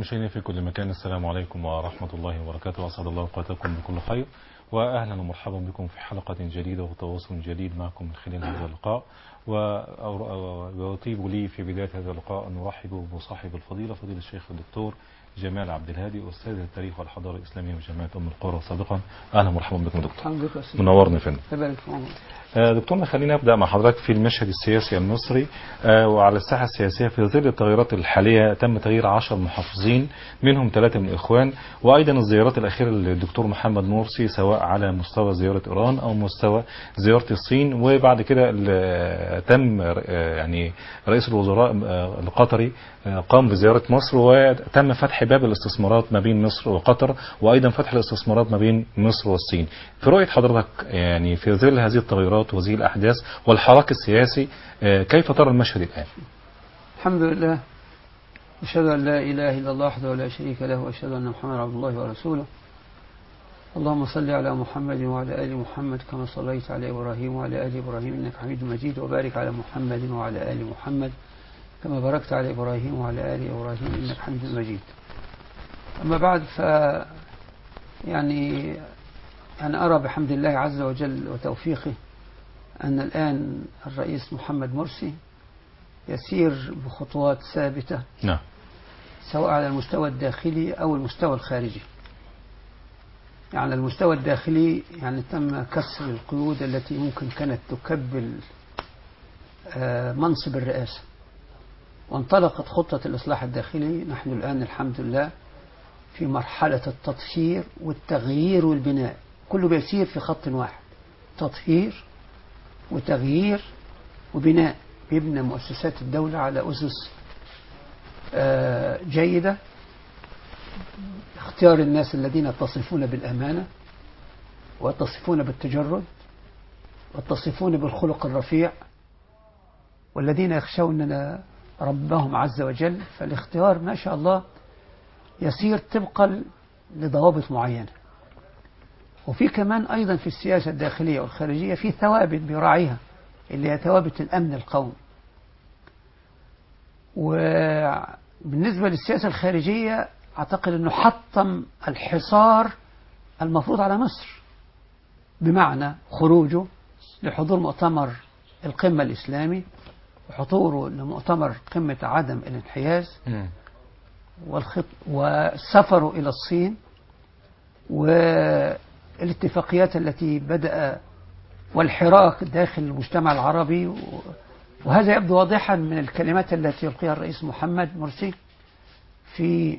مشاهدينا في كل مكان السلام عليكم ورحمة الله وبركاته وأسعد الله أوقاتكم بكل خير وأهلا ومرحبا بكم في حلقة جديدة وتواصل جديد معكم من خلال هذا اللقاء ويطيب لي في بداية هذا اللقاء أن نرحب بصاحب الفضيلة فضيلة الشيخ الدكتور جمال عبد الهادي أستاذ التاريخ والحضارة الإسلامية بجامعة أم القرى سابقا أهلا ومرحبا بكم دكتور الحمد لله سيدي. منورنا فين يبارك في عمرك. آه، دكتورنا خلينا نبدأ مع حضرتك في المشهد السياسي المصري آه، وعلى الساحة السياسية في ظل التغيرات الحالية تم تغيير عشر محافظين منهم ثلاثة من الإخوان وأيضا الزيارات الأخيرة للدكتور محمد مرسي سواء على مستوى زيارة إيران أو مستوى زيارة الصين وبعد كده ال- تم آه، يعني رئيس الوزراء آه، القطري آه، قام بزيارة مصر وتم فتح باب الاستثمارات ما بين مصر وقطر وأيضا فتح الاستثمارات ما بين مصر والصين في رؤية حضرتك يعني في ظل هذه التغيرات وهذه الأحداث والحراك السياسي آه، كيف ترى المشهد الآن؟ الحمد لله أشهد أن لا إله إلا الله وحده لا شريك له وأشهد أن محمدا عبد الله ورسوله اللهم صل على محمد وعلى آل محمد كما صليت على إبراهيم وعلى آل إبراهيم إنك حميد مجيد وبارك على محمد وعلى آل محمد كما باركت على إبراهيم وعلى آل إبراهيم إنك حميد مجيد أما بعد ف يعني أنا أرى بحمد الله عز وجل وتوفيقه أن الآن الرئيس محمد مرسي يسير بخطوات ثابتة نعم سواء على المستوى الداخلي أو المستوى الخارجي يعني على المستوى الداخلي يعني تم كسر القيود التي ممكن كانت تكبل آه، منصب الرئاسة وانطلقت خطة الإصلاح الداخلي نحن الآن الحمد لله في مرحلة التطهير والتغيير والبناء كله بيسير في خط واحد تطهير وتغيير وبناء بيبنى مؤسسات الدولة على أسس آه، جيدة اختيار الناس الذين يتصفون بالأمانة ويتصفون بالتجرد ويتصفون بالخلق الرفيع والذين يخشون ربهم عز وجل فالاختيار ما شاء الله يسير طبقا لضوابط معينة وفي كمان أيضا في السياسة الداخلية والخارجية في ثوابت بيراعيها اللي هي ثوابت الأمن القومي وبالنسبة للسياسة الخارجية أعتقد أنه حطم الحصار المفروض على مصر بمعنى خروجه لحضور مؤتمر القمة الإسلامي وحضوره لمؤتمر قمة عدم الانحياز والخط وسفره إلى الصين والاتفاقيات التي بدأ والحراك داخل المجتمع العربي و- وهذا يبدو واضحا من الكلمات التي يلقيها الرئيس محمد مرسي في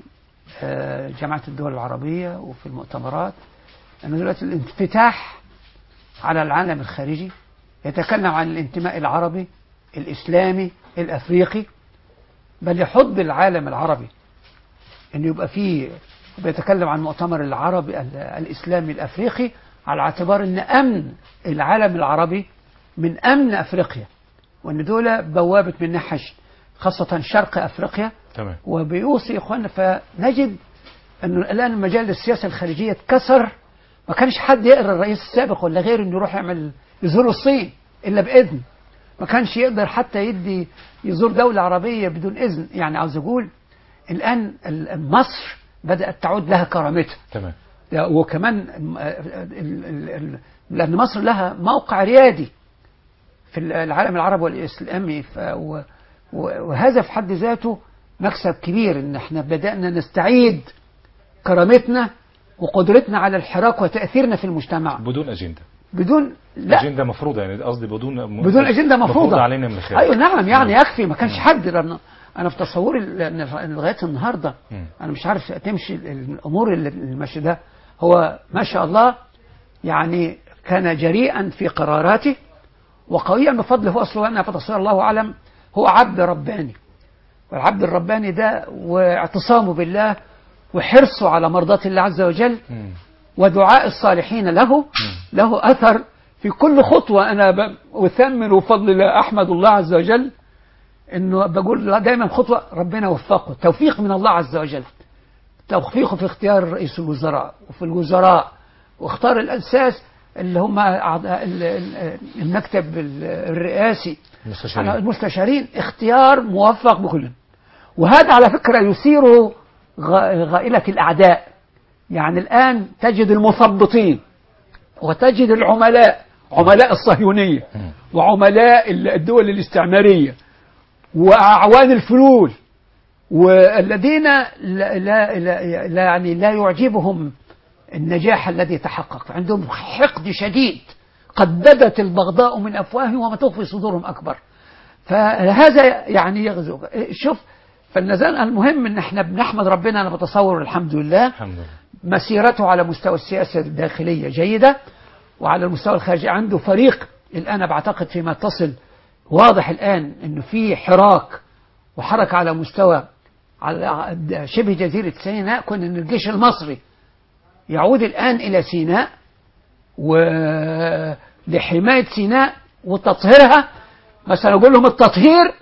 آه، جامعة الدول العربية وفي المؤتمرات أنه دلوقتي الانفتاح على العالم الخارجي يتكلم عن الانتماء العربي الإسلامي الأفريقي بل يحض العالم العربي أنه يبقى فيه بيتكلم عن مؤتمر العربي ال- الإسلامي الأفريقي على اعتبار أن أمن العالم العربي من أمن أفريقيا وأن دول بوابة من ناحية خاصة شرق أفريقيا تمام وبيوصي إخواننا فنجد أنه الآن مجال السياسة الخارجية اتكسر ما كانش حد يقرأ الرئيس السابق ولا غيره أنه يروح يعمل يزور الصين إلا بإذن ما كانش يقدر حتى يدي يزور دولة عربية بدون إذن يعني عاوز أقول الآن ال- مصر بدأت تعود لها كرامتها تمام وكمان ال- ال- ال- لأن مصر لها موقع ريادي في العالم العربي والإسلامي ف- و- و- وهذا في حد ذاته مكسب كبير إن احنا بدأنا نستعيد كرامتنا وقدرتنا على الحراك وتأثيرنا في المجتمع بدون أجندة بدون لا أجندة مفروضة يعني قصدي بدون بدون أجندة مفروضة علينا من الخارج أيوة نعم يعني نعم. يكفي ما كانش حد لأن أنا في تصوري لأن لغاية النهاردة مم. أنا مش عارف تمشي الأمور اللي المشي ده هو ما شاء الله يعني كان جريئا في قراراته وقويا بفضله أصله وأنا فتصير الله أعلم هو عبد رباني والعبد الرباني ده واعتصامه بالله وحرصه على مرضاة الله عز وجل مم. ودعاء الصالحين له له أثر في كل خطوة أنا ب- أثمن بفضل الله أحمد الله عز وجل إنه بقول لا دايما خطوة ربنا وفقه توفيق من الله عز وجل توفيقه في اختيار رئيس الوزراء وفي الوزراء واختار الأساس اللي هم أعضاء ال- ال- المكتب ال- الرئاسي المستشارين. على المستشارين اختيار موفق بكل وهذا على فكرة يثير غ- غائلة الأعداء يعني الآن تجد المثبطين وتجد العملاء عملاء الصهيونية وعملاء الدول الاستعمارية وأعوان الفلول والذين لا, لا, لا, لا يعني لا يعجبهم النجاح الذي تحقق عندهم حقد شديد قد بدت البغضاء من أفواههم وما تخفي صدورهم أكبر فهذا يعني يغزو شوف فالنزال المهم ان احنا بنحمد ربنا انا بتصور الحمد لله الحمد لله مسيرته على مستوى السياسة الداخلية جيدة وعلى المستوى الخارجي عنده فريق الآن بعتقد فيما تصل واضح الآن أنه في حراك وحركة على مستوى على شبه جزيرة سيناء كون أن الجيش المصري يعود الآن إلى سيناء ولحماية سيناء وتطهيرها مثلا أقول لهم التطهير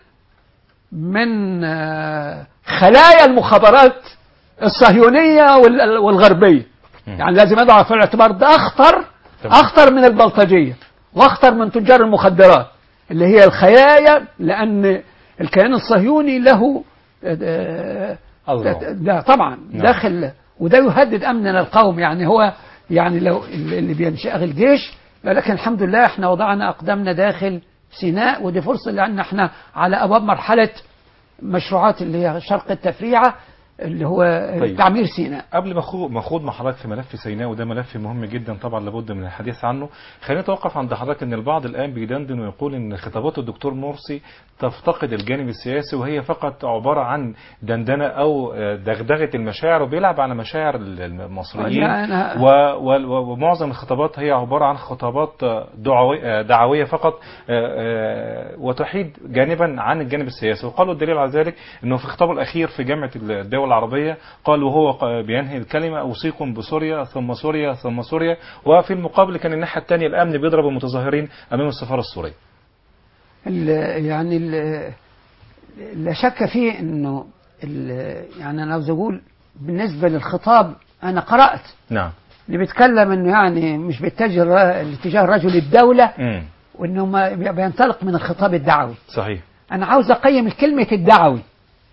من آه، خلايا المخابرات الصهيونية وال- والغربية يعني لازم أضع في الاعتبار ده أخطر تمام. أخطر من البلطجية وأخطر من تجار المخدرات اللي هي الخلايا لأن الكيان الصهيوني له آه، الله. ده طبعا نعم. داخل وده يهدد أمننا القوم يعني هو يعني لو اللي بينشأ الجيش لكن الحمد لله احنا وضعنا أقدامنا داخل سيناء ودي فرصة لأن احنا على أبواب مرحلة مشروعات اللي هي شرق التفريعة اللي هو طيب. تعمير سيناء قبل ما أخو- ما اخوض مع حضرتك في ملف سيناء وده ملف مهم جدا طبعا لابد من الحديث عنه خلينا نتوقف عند حضرتك ان البعض الان بيدندن ويقول ان خطابات الدكتور مرسي تفتقد الجانب السياسي وهي فقط عباره عن دندنه او آه، دغدغه المشاعر وبيلعب على مشاعر ال- المصريين لا، أنا- و و و ومعظم الخطابات هي عباره عن خطابات آه، دعوي- آه، دعويه فقط آه، آه، وتحيد جانبا عن الجانب السياسي وقالوا الدليل على ذلك انه في خطابه الاخير في جامعه الدول العربيه قال وهو ق- بينهي الكلمه اوصيكم بسوريا ثم سوريا ثم سوريا وفي المقابل كان الناحيه الثانيه الامن بيضرب المتظاهرين امام السفاره السوريه ال- يعني ال- لا شك فيه انه ال- يعني انا عاوز اقول بالنسبه للخطاب انا قرات نعم اللي بيتكلم انه يعني مش بيتجه ر- لاتجاه رجل الدوله امم وانه ما بي- بينطلق من الخطاب الدعوي صحيح انا عاوز اقيم كلمه الدعوي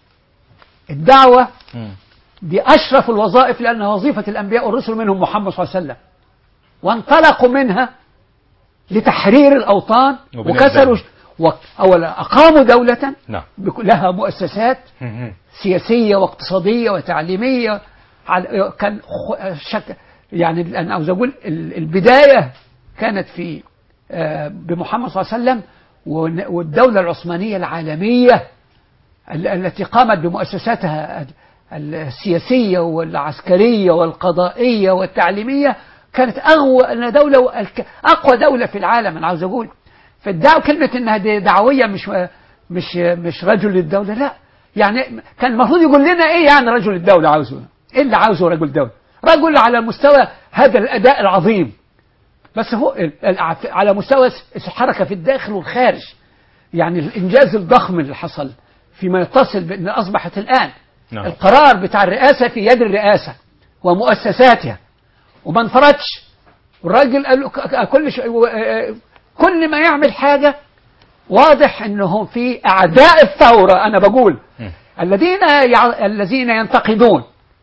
الدعوه مم. دي اشرف الوظائف لانها وظيفه الانبياء والرسل منهم محمد صلى الله عليه وسلم وانطلقوا منها لتحرير الاوطان وبناء وكسروا الدولة. و- اولا اقاموا دوله نعم بك- لها مؤسسات مم. سياسيه واقتصاديه وتعليميه على- كان خ- شك يعني انا عاوز اقول ال- البدايه كانت في آه، بمحمد صلى الله عليه وسلم ون- والدوله العثمانيه العالميه ال- التي قامت بمؤسساتها ال- السياسيه والعسكريه والقضائيه والتعليميه كانت اقوى دوله الك- اقوى دوله في العالم انا عاوز اقول فالدعوه كلمه انها دي دعويه مش مش مش رجل الدوله لا يعني كان المفروض يقول لنا ايه يعني رجل الدوله عاوزه ايه اللي عاوزه رجل الدوله رجل على مستوى هذا الاداء العظيم بس هو ال- ال- على مستوى الس- الحركه في الداخل والخارج يعني الانجاز الضخم اللي حصل فيما يتصل بان اصبحت الان نعم. القرار بتاع الرئاسه في يد الرئاسه ومؤسساتها وما انفردش والراجل قال له ك- ك- كل ش... و- آه، كل ما يعمل حاجه واضح انهم في اعداء الثوره انا بقول مم. الذين يع... الذين ينتقدون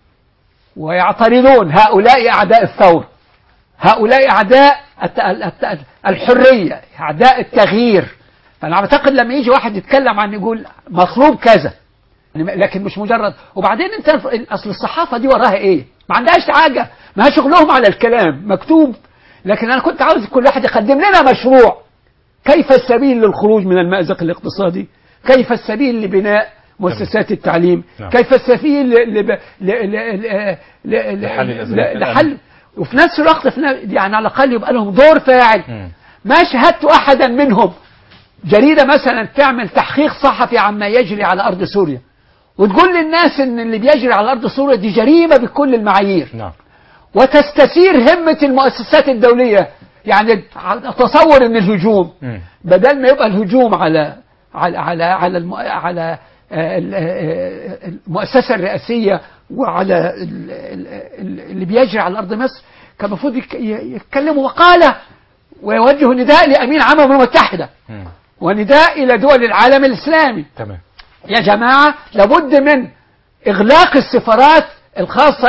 ويعترضون هؤلاء اعداء الثوره هؤلاء اعداء الت... الت... الحريه اعداء التغيير فانا اعتقد لما يجي واحد يتكلم عن يقول مطلوب كذا يعني لكن مش مجرد وبعدين انت اصل الصحافه دي وراها ايه؟ ما عندهاش حاجه ما شغلهم على الكلام مكتوب لكن انا كنت عاوز كل واحد يقدم لنا مشروع كيف السبيل للخروج من المأزق الاقتصادي؟ كيف السبيل لبناء مؤسسات التعليم؟ نعم. كيف السبيل ل... ل... ل... ل... ل... لحل الأزمات ل... لحل وفي نفس الوقت في ن- يعني على الاقل يبقى لهم دور فاعل مم. ما شاهدت احدا منهم جريده مثلا تعمل تحقيق صحفي عما يجري على ارض سوريا وتقول للناس ان اللي بيجري على ارض سوريا دي جريمه بكل المعايير نعم وتستثير همه المؤسسات الدوليه يعني تصور ان الهجوم مم. بدل ما يبقى الهجوم على على على على الم... على آه، ال- آه، المؤسسه الرئاسيه وعلى ال- ال- ال- اللي بيجري على ارض مصر كان المفروض يك- ي- يتكلموا وقاله ويوجه نداء لامين عام الامم المتحده مم. ونداء الى دول العالم الاسلامي تمام يا جماعة لابد من إغلاق السفارات الخاصة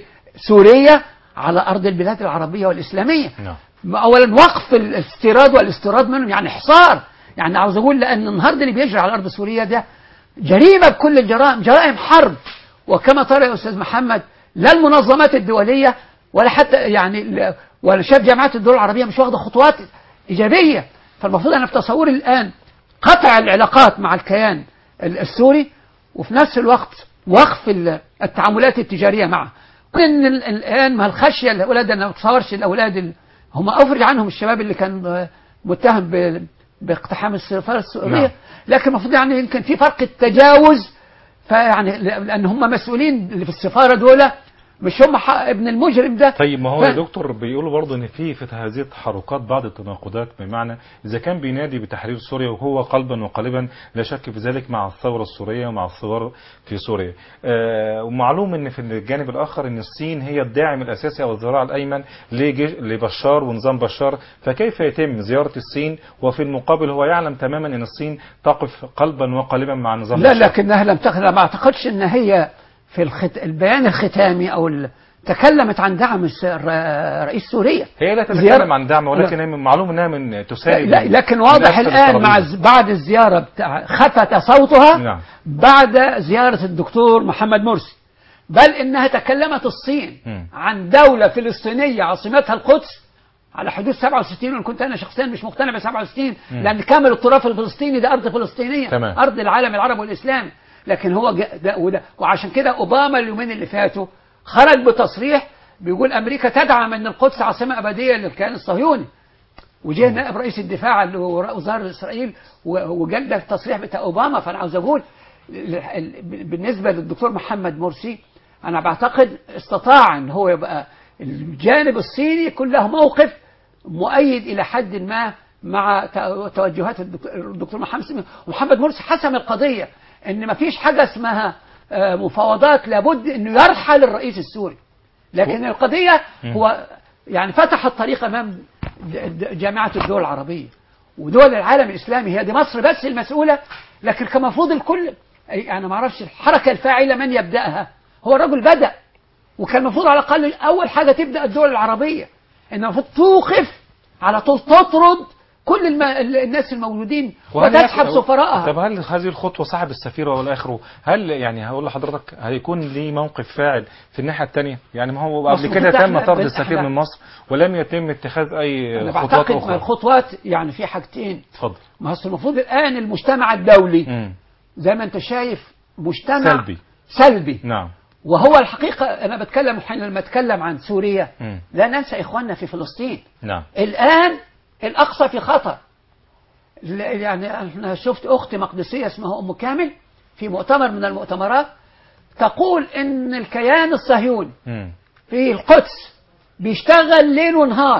بسوريا على أرض البلاد العربية والإسلامية نعم اولا وقف الاستيراد والاستيراد منهم يعني حصار يعني عاوز اقول لان النهارده اللي بيجري على ارض سوريا ده جريمه بكل الجرائم جرائم حرب وكما ترى يا استاذ محمد لا المنظمات الدوليه ولا حتى يعني ال- ولا شاف جامعات الدول العربيه مش واخده خطوات ايجابيه فالمفروض انا في تصوري الان قطع العلاقات مع الكيان ال- السوري وفي نفس الوقت وقف ال- التعاملات التجاريه معه ان ال- الان ما الخشيه الاولاد انا ما اتصورش الاولاد ال- هم افرج عنهم الشباب اللي كان آه، متهم ب- باقتحام السفاره السوريه نعم. لكن المفروض يعني يمكن في فرق التجاوز فيعني لان هم مسؤولين اللي في السفاره دول مش هم حق ابن المجرم ده طيب ما هو ف- يا دكتور بيقولوا برضه ان في في هذه التحركات بعض التناقضات بمعنى اذا كان بينادي بتحرير سوريا وهو قلبا وقالبا لا شك في ذلك مع الثوره السوريه ومع الثوار في سوريا آه ومعلوم ان في الجانب الاخر ان الصين هي الداعم الاساسي او الذراع الايمن لجيش- لبشار ونظام بشار فكيف يتم زياره الصين وفي المقابل هو يعلم تماما ان الصين تقف قلبا وقالبا مع نظام لا بشار لكنها لم تقل ما اعتقدش ان هي في الخت... البيان الختامي او ال... تكلمت عن دعم الس- الر- رئيس سوريا هي لا زيارة- تتكلم عن دعم ولكن هي من- معلوم انها من تساعد لا لكن من واضح أسفل الان مع الترابيزة. الز- بعد الزياره بتاع خفت صوتها نعم. بعد زياره الدكتور محمد مرسي بل انها تكلمت الصين مم. عن دوله فلسطينيه عاصمتها القدس على حدود 67 وان كنت انا شخصيا مش مقتنع ب 67 لان كامل التراث الفلسطيني ده ارض فلسطينيه تمام. ارض العالم العربي والاسلامي لكن هو جا- ده وده وعشان كده اوباما اليومين اللي فاتوا خرج بتصريح بيقول امريكا تدعم ان القدس عاصمه ابديه للكيان الصهيوني وجه نائب رئيس الدفاع اللي هو رئيس وزاره اسرائيل و- وقال ده التصريح بتاع اوباما فانا عاوز اقول ال- ال- بالنسبه للدكتور محمد مرسي انا بعتقد استطاع ان هو يبقى الجانب الصيني يكون له موقف مؤيد الى حد ما مع ت- توجهات الدك- الدكتور محمد سمي ومحمد مرسي حسم القضيه ان ما فيش حاجه اسمها آه، مفاوضات لابد انه يرحل الرئيس السوري لكن القضيه هو يعني فتح الطريق امام د- د- جامعه الدول العربيه ودول العالم الاسلامي هي دي مصر بس المسؤوله لكن كان المفروض الكل أي- انا ما اعرفش الحركه الفاعله من يبداها هو الرجل بدا وكان المفروض على الاقل اول حاجه تبدا الدول العربيه ان المفروض توقف على طول تطرد كل الم... ال- الناس الموجودين وهل وتسحب يس- سفراءها طب هل هذه الخطوة صاحب السفير والى اخره هل يعني هقول لحضرتك هيكون ليه موقف فاعل في الناحية الثانية يعني ما هو قبل مصر كده بتحمل- تم طرد بتحمل- السفير من مصر ولم يتم اتخاذ اي انا خطوات بعتقد ما اخرى الخطوات يعني في حاجتين اتفضل ما هو المفروض الان المجتمع الدولي مم. زي ما انت شايف مجتمع سلبي سلبي نعم وهو الحقيقه انا بتكلم حين لما اتكلم عن سوريا مم. لا ننسى اخواننا في فلسطين نعم الآن الأقصى في خطر ل- يعني أنا شفت أخت مقدسية اسمها أم كامل في مؤتمر من المؤتمرات تقول إن الكيان الصهيوني مم. في القدس بيشتغل ليل ونهار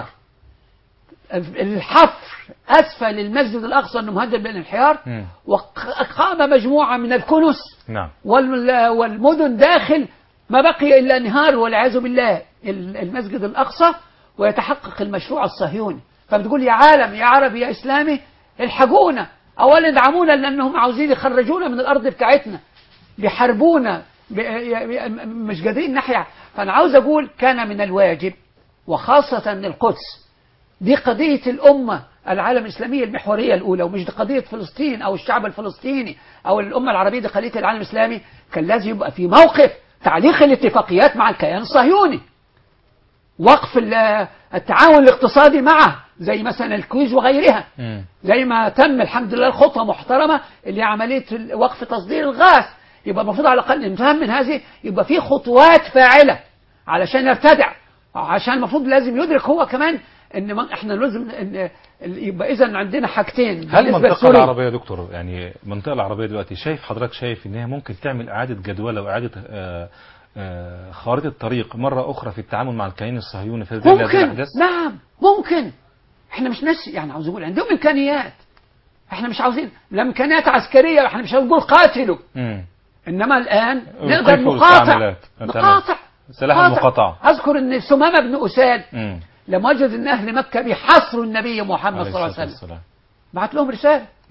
الحفر أسفل المسجد الأقصى أنه مهدد بالانحيار مم. وقام مجموعة من الكنس نعم وال- والمدن داخل ما بقي إلا انهار والعياذ بالله ال- المسجد الأقصى ويتحقق المشروع الصهيوني فبتقول يا عالم يا عربي يا إسلامي الحقونا أولا ادعمونا لأنهم عاوزين يخرجونا من الأرض بتاعتنا بيحاربونا ب- ي- ي- مش قادرين نحيا فأنا عاوز أقول كان من الواجب وخاصة القدس دي قضية الأمة العالم الإسلامية المحورية الأولى ومش دي قضية فلسطين أو الشعب الفلسطيني أو الأمة العربية دي قضية العالم الإسلامي كان لازم يبقى في موقف تعليق الاتفاقيات مع الكيان الصهيوني وقف ال- التعاون الاقتصادي معه زي مثلا الكويز وغيرها مم. زي ما تم الحمد لله الخطوة محترمة اللي هي عملية ال- وقف تصدير الغاز يبقى المفروض على الأقل نفهم من هذه يبقى في خطوات فاعلة علشان يرتدع عشان المفروض لازم يدرك هو كمان ان ما- احنا لازم ان يبقى اذا عندنا حاجتين هل بالنسبة المنطقة لسوريا. العربية يا دكتور يعني المنطقة العربية دلوقتي شايف حضرتك شايف ان هي ممكن تعمل اعادة جدولة واعادة آه، آه، خارطة طريق مرة اخرى في التعامل مع الكيان الصهيوني في ظل هذه ممكن الاحداث نعم ممكن احنا مش ناس يعني عاوز اقول عندهم امكانيات احنا مش عاوزين لا امكانيات عسكريه احنا مش هنقول قاتلوا مم. انما الان نقدر كيف نقاطع الاستعمالات؟ نقاطع سلاح قاطع. المقاطعة اذكر ان سمامه بن اساد مم. لما وجد ان اهل مكه بيحاصروا النبي محمد عليه صلى الله عليه الصلاة وسلم والسلام بعت لهم رساله نعم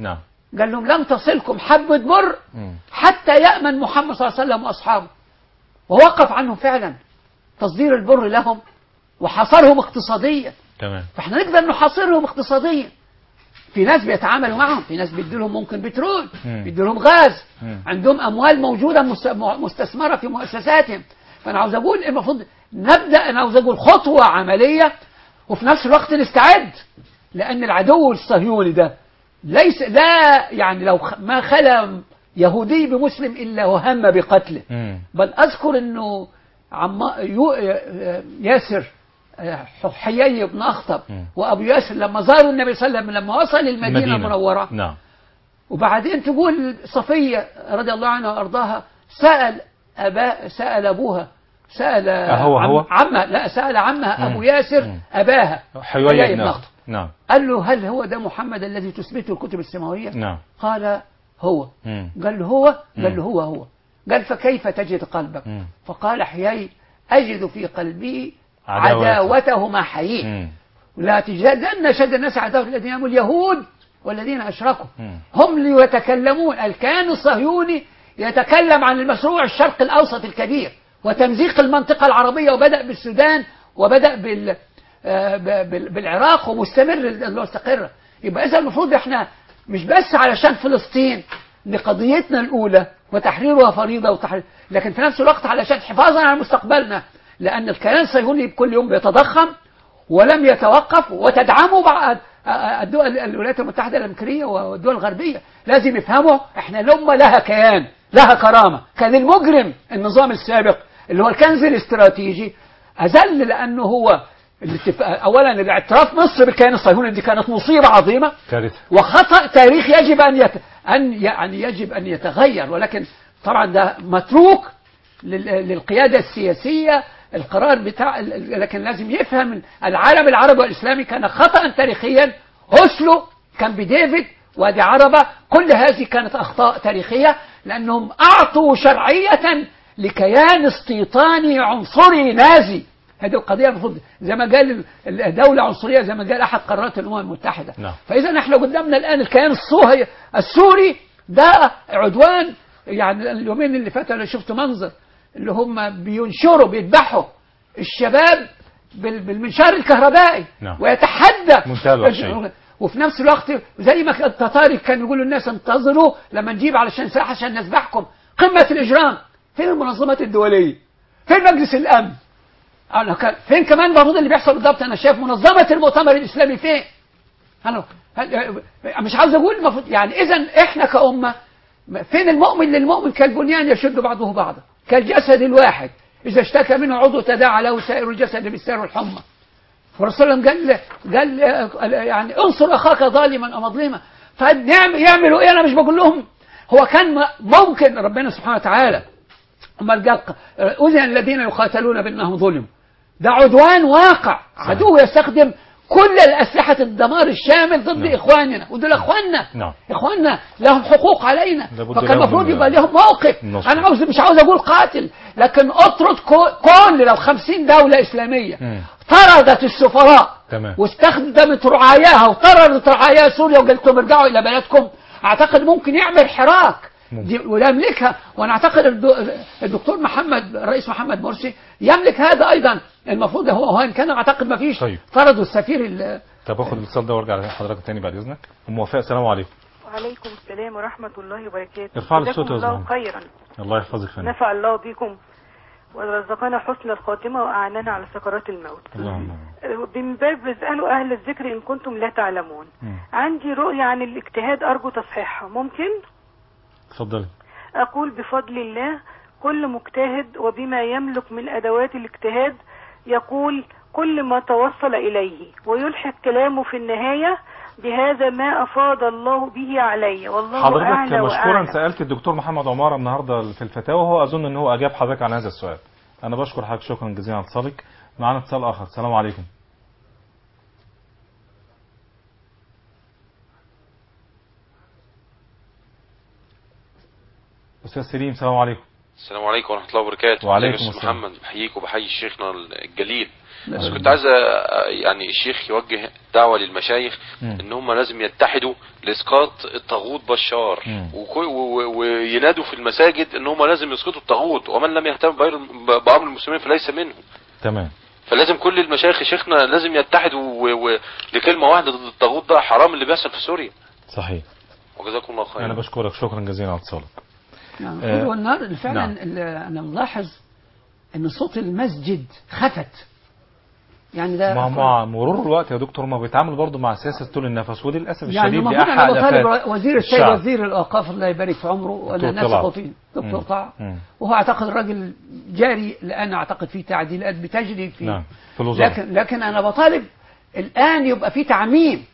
قال لهم لم تصلكم حبة بر مم. حتى يأمن محمد صلى الله عليه وسلم وأصحابه ووقف عنهم فعلا تصدير البر لهم وحصرهم اقتصاديا تمام فاحنا نقدر نحاصرهم اقتصاديا في ناس بيتعاملوا معهم في ناس بيدوا لهم ممكن بترول مم. بيدوا لهم غاز مم. عندهم اموال موجوده مس- م- مستثمره في مؤسساتهم فانا عاوز اقول المفروض نبدا انا عاوز اقول خطوه عمليه وفي نفس الوقت نستعد لان العدو الصهيوني ده ليس لا يعني لو خ- ما خلا يهودي بمسلم الا وهم بقتله مم. بل أذكر أنه عم يو ياسر حيي بن أخطب مم. وأبو ياسر لما زاروا النبي صلى الله عليه وسلم لما وصل المدينة المنورة نعم وبعدين تقول صفية رضي الله عنها وأرضاها سأل أبا سأل أبوها سأل أهو عم هو؟ عمها لا سأل عمها أبو مم. ياسر مم. أباها حيوية بن أخطب نعم قال له هل هو ده محمد الذي تثبته الكتب السماوية نعم قال هو مم. قال له هو قال مم. له هو هو قال فكيف تجد قلبك مم. فقال حيي أجد في قلبي عداوته. عداوته مع حيي مم. لا تجدن شد الناس عداوة الذين هم اليهود والذين أشركوا مم. هم اللي يتكلمون الكيان الصهيوني يتكلم عن المشروع الشرق الأوسط الكبير وتمزيق المنطقة العربية وبدأ بالسودان وبدأ بال آه، ب- بال- بالعراق ومستمر اللي هو استقر يبقى إذا المفروض إحنا مش بس علشان فلسطين دي قضيتنا الأولى وتحريرها فريضة وتحرير لكن في نفس الوقت علشان حفاظا على مستقبلنا لأن الكيان الصهيوني كل يوم بيتضخم ولم يتوقف وتدعمه بعض الدول الولايات المتحدة الأمريكية والدول الغربية لازم يفهموا احنا الأمة لها كيان لها كرامة كان المجرم النظام السابق اللي هو الكنز الاستراتيجي أذل لأنه هو الاتفاق أولا الاعتراف مصر بالكيان الصهيوني دي كانت مصيبة عظيمة كارثة وخطأ تاريخ يجب أن يت... أن يعني يجب أن يتغير ولكن طبعا ده متروك لل... للقيادة السياسية القرار بتاع ال- لكن لازم يفهم العالم العربي والإسلامي كان خطأ تاريخيا أسلو كان بديفيد وادي عربة كل هذه كانت أخطاء تاريخية لأنهم أعطوا شرعية لكيان استيطاني عنصري نازي هذه القضية المفروض زي ما قال ال- الدولة عنصرية زي ما قال أحد قارات الأمم المتحدة نعم. فإذا احنا قدامنا الآن الكيان الصهي السوري ده عدوان يعني اليومين اللي فاتوا أنا شفت منظر اللي هم بينشروا بيذبحوا الشباب بال- بالمنشار الكهربائي نعم. ويتحدى منتهى الوحشية. وفي نفس الوقت زي ما كان التتاري كانوا يقولوا الناس انتظروا لما نجيب علشان سلاح عشان نذبحكم قمة الإجرام فين المنظمات الدولية فين مجلس الأمن أنا كان فين كمان المفروض اللي بيحصل بالضبط أنا شايف منظمة المؤتمر الإسلامي فين أنا هل- مش عاوز أقول المفروض يعني إذا إحنا كأمة فين المؤمن للمؤمن كالبنيان يشد بعضه بعضا كالجسد الواحد إذا اشتكى منه عضو تداعى له سائر الجسد بالسير والحمى والرسول صلى الله عليه وسلم قال قال يعني انصر اخاك ظالما او مظلما فيعملوا ايه انا مش بقول لهم هو كان م- ممكن ربنا سبحانه وتعالى امال قال اذن الذين يقاتلون بانهم ظلموا ده عدوان واقع عدو يستخدم كل الأسلحة الدمار الشامل ضد نعم. إخواننا ودول إخواننا نعم. إخواننا لهم حقوق علينا لابد فكان لهم المفروض من- يبقى لهم موقف النصر. أنا عاوز مش عاوز أقول قاتل لكن أطرد كو- كل لو خمسين دولة إسلامية مم. طردت السفراء تمام. واستخدمت رعاياها وطردت رعايا سوريا وقالت لهم ارجعوا إلى بلدكم أعتقد ممكن يعمل حراك ممكن. دي ويملكها وانا اعتقد الدو- الدكتور محمد الرئيس محمد مرسي يملك هذا ايضا المفروض هو هو ان كان اعتقد ما فيش طيب. طردوا السفير ال- طب اخد الاتصال ده وارجع لحضرتك تاني بعد اذنك ام وفاء السلام عليكم وعليكم السلام ورحمة الله وبركاته ارفع لي الصوت جزاكم يا الله زلمة. خيرا الله يحفظك فندم نفع الله بكم ورزقنا حسن الخاتمة وأعاننا على سكرات الموت اللهم من باب اسألوا أهل الذكر إن كنتم لا تعلمون مم. عندي رؤية عن الاجتهاد أرجو تصحيحها ممكن اتفضلي أقول بفضل الله كل مجتهد وبما يملك من أدوات الاجتهاد يقول كل ما توصل إليه ويلحق كلامه في النهاية بهذا ما أفاض الله به علي والله حضرتك أعلى مشكورا وأعلم سالت الدكتور محمد عماره النهارده في الفتاوى وهو اظن ان هو اجاب حضرتك عن هذا السؤال انا بشكر حضرتك شكرا جزيلا على اتصالك معانا اتصال اخر السلام عليكم استاذ سليم السلام عليكم السلام عليكم ورحمة الله وبركاته وعليكم ازيك يا أستاذ السلام. محمد بحييك وبحيي شيخنا الجليل لا. بس كنت عايز أ- يعني الشيخ يوجه دعوة للمشايخ مم. ان هم لازم يتحدوا لاسقاط الطاغوت بشار مم. وكو- و- و- وينادوا في المساجد ان هم لازم يسقطوا الطاغوت ومن لم يهتم بأمر- بامر المسلمين فليس منهم تمام فلازم كل المشايخ يا شيخنا لازم يتحدوا و- و- لكلمة واحدة ضد الطاغوت ده حرام اللي بيحصل في سوريا صحيح وجزاكم الله خير انا بشكرك شكرا جزيلا على اتصالك نعم آه، هو النهار فعلا نعم. ال- انا ملاحظ ان صوت المسجد خفت يعني ده مع مع مرور الوقت يا دكتور ما بيتعامل برضه مع سياسه طول النفس وللاسف يعني الشديد المفروض بأحد انا بطالب آفات وزير السيد الشعب. وزير الاوقاف الله يبارك في عمره وانا دكتور ناس طلعت. فيه دكتور مم. طه مم. وهو اعتقد الراجل جاري الان اعتقد في تعديلات بتجري في نعم في الوزاره لكن لكن انا بطالب الان يبقى في تعميم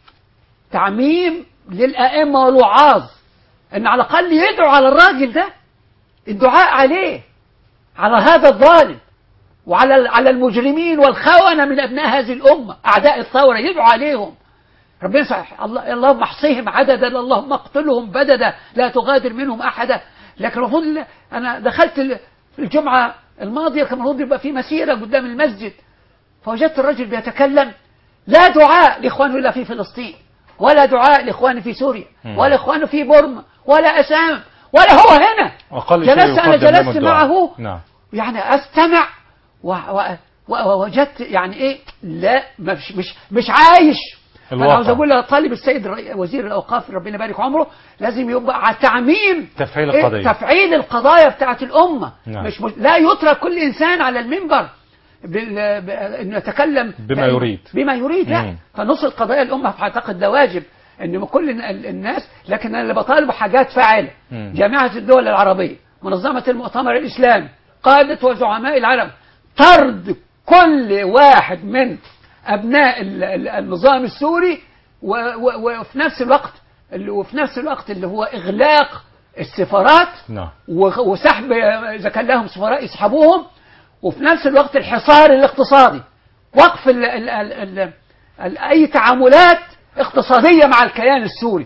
تعميم للائمه والوعاظ ان على الاقل يدعوا على الراجل ده الدعاء عليه على هذا الظالم وعلى على المجرمين والخونه من ابناء هذه الامه اعداء الثوره يدعوا عليهم ربنا صحيح الله اللهم احصيهم عددا اللهم اقتلهم بددا لا تغادر منهم احدا لكن المفروض ال- انا دخلت ال- في الجمعه الماضيه كان المفروض يبقى في مسيره قدام المسجد فوجدت الرجل بيتكلم لا دعاء لاخوانه الا في فلسطين ولا دعاء لاخوانه في سوريا مم. ولا اخوانه في بورما ولا اسام ولا هو هنا اقل شيء جلست انا يقدم لهم جلست الدعاء. معه نعم يعني استمع و- و- و- ووجدت يعني ايه لا مش مش مش عايش انا الواقع. عاوز اقول لطالب السيد الرئي- وزير الاوقاف ربنا يبارك عمره لازم يبقى على تعميم تفعيل إيه؟ القضيه تفعيل القضايا بتاعت الامه نعم. مش, مش لا يترك كل انسان على المنبر بال... ب... انه يتكلم بما يريد. بما يريد لا مم. فنصر قضايا الامه اعتقد ده واجب ان كل ال- الناس لكن انا اللي بطالب حاجات فاعله مم. جامعه الدول العربيه منظمه المؤتمر الاسلامي قاده وزعماء العالم طرد كل واحد من ابناء ال- ال- النظام السوري و- و- وفي نفس الوقت اللي- وفي نفس الوقت اللي هو اغلاق السفارات نعم و- وسحب اذا كان لهم سفراء يسحبوهم وفي نفس الوقت الحصار الاقتصادي وقف ال ال ال ال ال اي تعاملات اقتصاديه مع الكيان السوري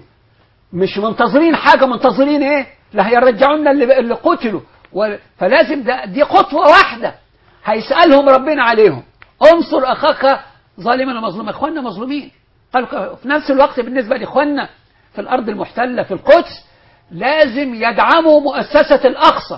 مش منتظرين حاجه منتظرين ايه لا هيرجعوا لنا اللي, اللي قتلوا و- فلازم ده دي خطوه واحده هيسالهم ربنا عليهم انصر اخاك ظالما ومظلوما اخواننا مظلومين قالوا ك- في نفس الوقت بالنسبه لاخواننا في الارض المحتله في القدس لازم يدعموا مؤسسه الاقصى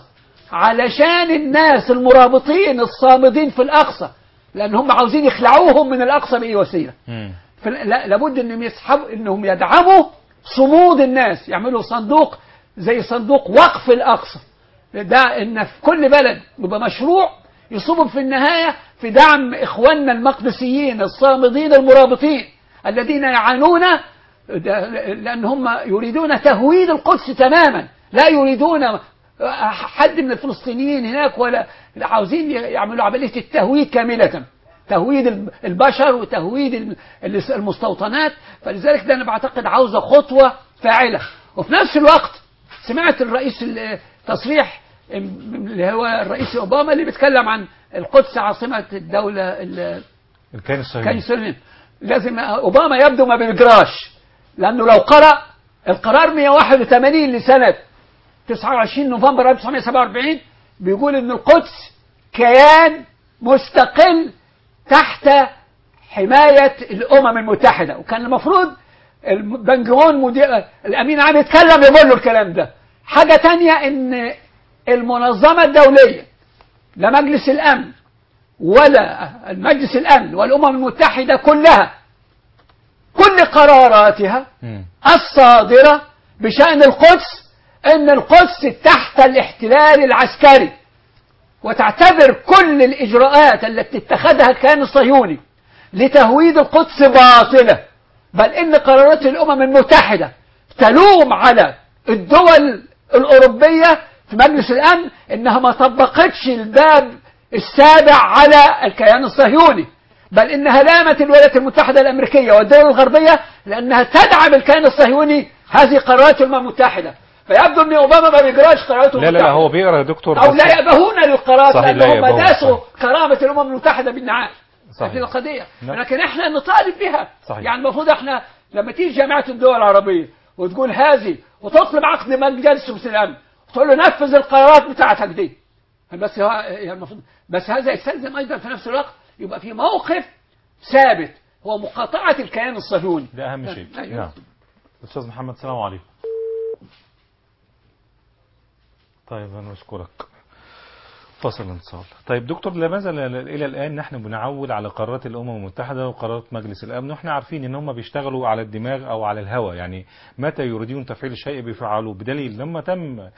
علشان الناس المرابطين الصامدين في الاقصى لان هم عاوزين يخلعوهم من الاقصى باي وسيله مم. فلا- لابد انهم يسحبوا انهم يدعموا صمود الناس يعملوا صندوق زي صندوق وقف الاقصى ده ان في كل بلد يبقى مشروع يصب في النهايه في دعم اخواننا المقدسيين الصامدين المرابطين الذين يعانون ده- لان هم يريدون تهويد القدس تماما لا يريدون حد من الفلسطينيين هناك ولا عاوزين يعملوا عمليه التهويد كامله تهويد الب- البشر وتهويد الم- الس- المستوطنات فلذلك ده انا بعتقد عاوزه خطوه فاعله وفي نفس الوقت سمعت الرئيس ال- تصريح اللي هو الرئيس اوباما اللي بيتكلم عن القدس عاصمه الدوله ال- الكيان كان الصهيوني يسلم لازم اوباما يبدو ما بيجراش لانه لو قرا القرار 181 لسنه 29 نوفمبر 1947 بيقول ان القدس كيان مستقل تحت حمايه الامم المتحده وكان المفروض الم- بن كيمون مدير الامين العام يتكلم يقول له الكلام ده حاجه تانية ان المنظمه الدوليه لا مجلس الامن ولا المجلس الامن والامم المتحده كلها كل قراراتها مم. الصادرة بشأن القدس أن القدس تحت الاحتلال العسكري وتعتبر كل الإجراءات التي اتخذها الكيان الصهيوني لتهويد القدس باطلة بل إن قرارات الأمم المتحدة تلوم على الدول الأوروبية في مجلس الأمن إنها ما طبقتش الباب السابع على الكيان الصهيوني بل إنها لامت الولايات المتحدة الأمريكية والدول الغربية لأنها تدعم الكيان الصهيوني هذه قرارات الأمم المتحدة فيبدو أن أوباما ما بيجراش قرارات الأمم لا لا لا المتحدة. هو بيقرا يا دكتور أو بس- لا يأبهون للقرار صحيح، لا لأنهم يأبهون، داسوا صحيح. كرامة الأمم المتحدة بالنعال صحيح. هذه القضية نعم. لكن احنا نطالب بها صحيح. يعني المفروض احنا لما تيجي جامعة الدول العربية وتقول هذه وتطلب عقد مجلس الأمن وتقول له نفذ القرارات بتاعتك دي بس هو يعني المفروض بس هذا يستلزم أيضا في نفس الوقت يبقى في موقف ثابت هو مقاطعة الكيان الصهيوني ده اهم شيء أيوة. نعم استاذ محمد السلام عليكم طيب انا اشكرك فصل الاتصال طيب دكتور لماذا ل- ل- الى الان نحن بنعول على قرارات الامم المتحده وقرارات مجلس الامن واحنا عارفين ان هم بيشتغلوا على الدماغ او على الهوى يعني متى يريدون تفعيل شيء بيفعلوه بدليل لما تم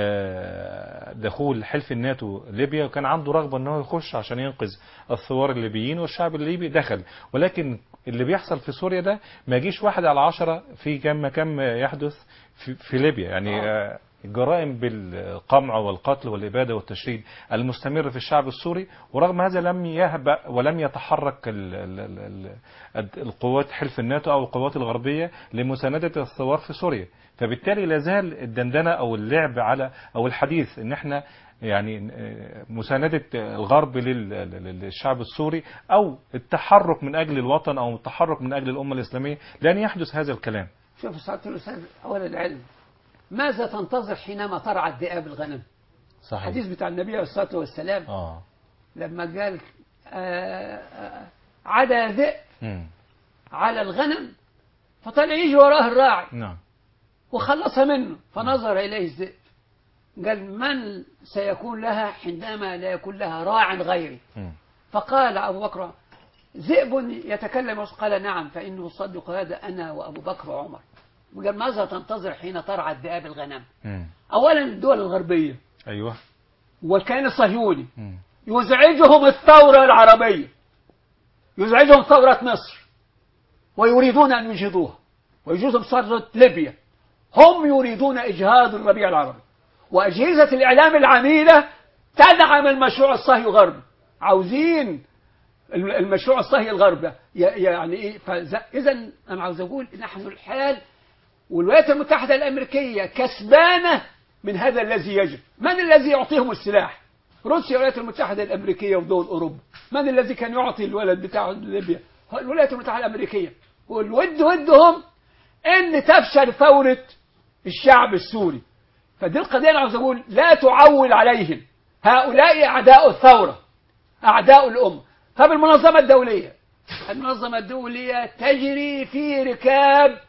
آه، دخول حلف الناتو ليبيا وكان عنده رغبه ان هو يخش عشان ينقذ الثوار الليبيين والشعب الليبي دخل ولكن اللي بيحصل في سوريا ده ما يجيش واحد على عشرة في كم كم يحدث في, في ليبيا يعني آه، الجرائم بالقمع والقتل والإبادة والتشريد المستمر في الشعب السوري ورغم هذا لم يهبأ ولم يتحرك ال ال ال ال القوات حلف الناتو أو القوات الغربية لمساندة الثوار في سوريا فبالتالي لا زال الدندنة أو اللعب على أو الحديث إن احنا يعني آه، مساندة الغرب لل- لل- للشعب السوري أو التحرك من أجل الوطن أو التحرك من أجل الأمة الإسلامية لن يحدث هذا الكلام شوف سعادة الأستاذ أولا العلم ماذا تنتظر حينما ترعى الذئاب الغنم صحيح الحديث بتاع النبي عليه الصلاة والسلام آه لما قال آه، آه، عدا ذئب مم. على الغنم فطلع يجي وراه الراعي نعم وخلصها منه فنظر إليه الذئب قال من سيكون لها حينما لا يكون لها راع غيري مم. فقال أبو بكر ذئب يتكلم قال نعم فإنه صدق هذا أنا وأبو بكر وعمر وقال ماذا تنتظر حين ترعى الذئاب الغنم مم. أولا الدول الغربية أيوه والكيان الصهيوني مم. يزعجهم الثورة العربية يزعجهم ثورة مصر ويريدون أن يجهضوها ويجوزهم ثورة ليبيا هم يريدون إجهاض الربيع العربي وأجهزة الإعلام العميلة تدعم المشروع الصهيوني الغربي عاوزين الم- المشروع الصهيوني الغربي ي- يعني إيه إذا أنا عاوز أقول نحن الحال والولايات المتحدة الأمريكية كسبانة من هذا الذي يجب من الذي يعطيهم السلاح روسيا والولايات المتحدة الأمريكية ودول أوروبا من الذي كان يعطي الولد بتاع ليبيا هو الولايات المتحدة الأمريكية والود ودهم أن تفشل ثورة الشعب السوري فدي القضية أنا عاوز أقول لا تعول عليهم هؤلاء أعداء الثورة أعداء الأمة طب المنظمة الدولية المنظمة الدولية تجري في ركاب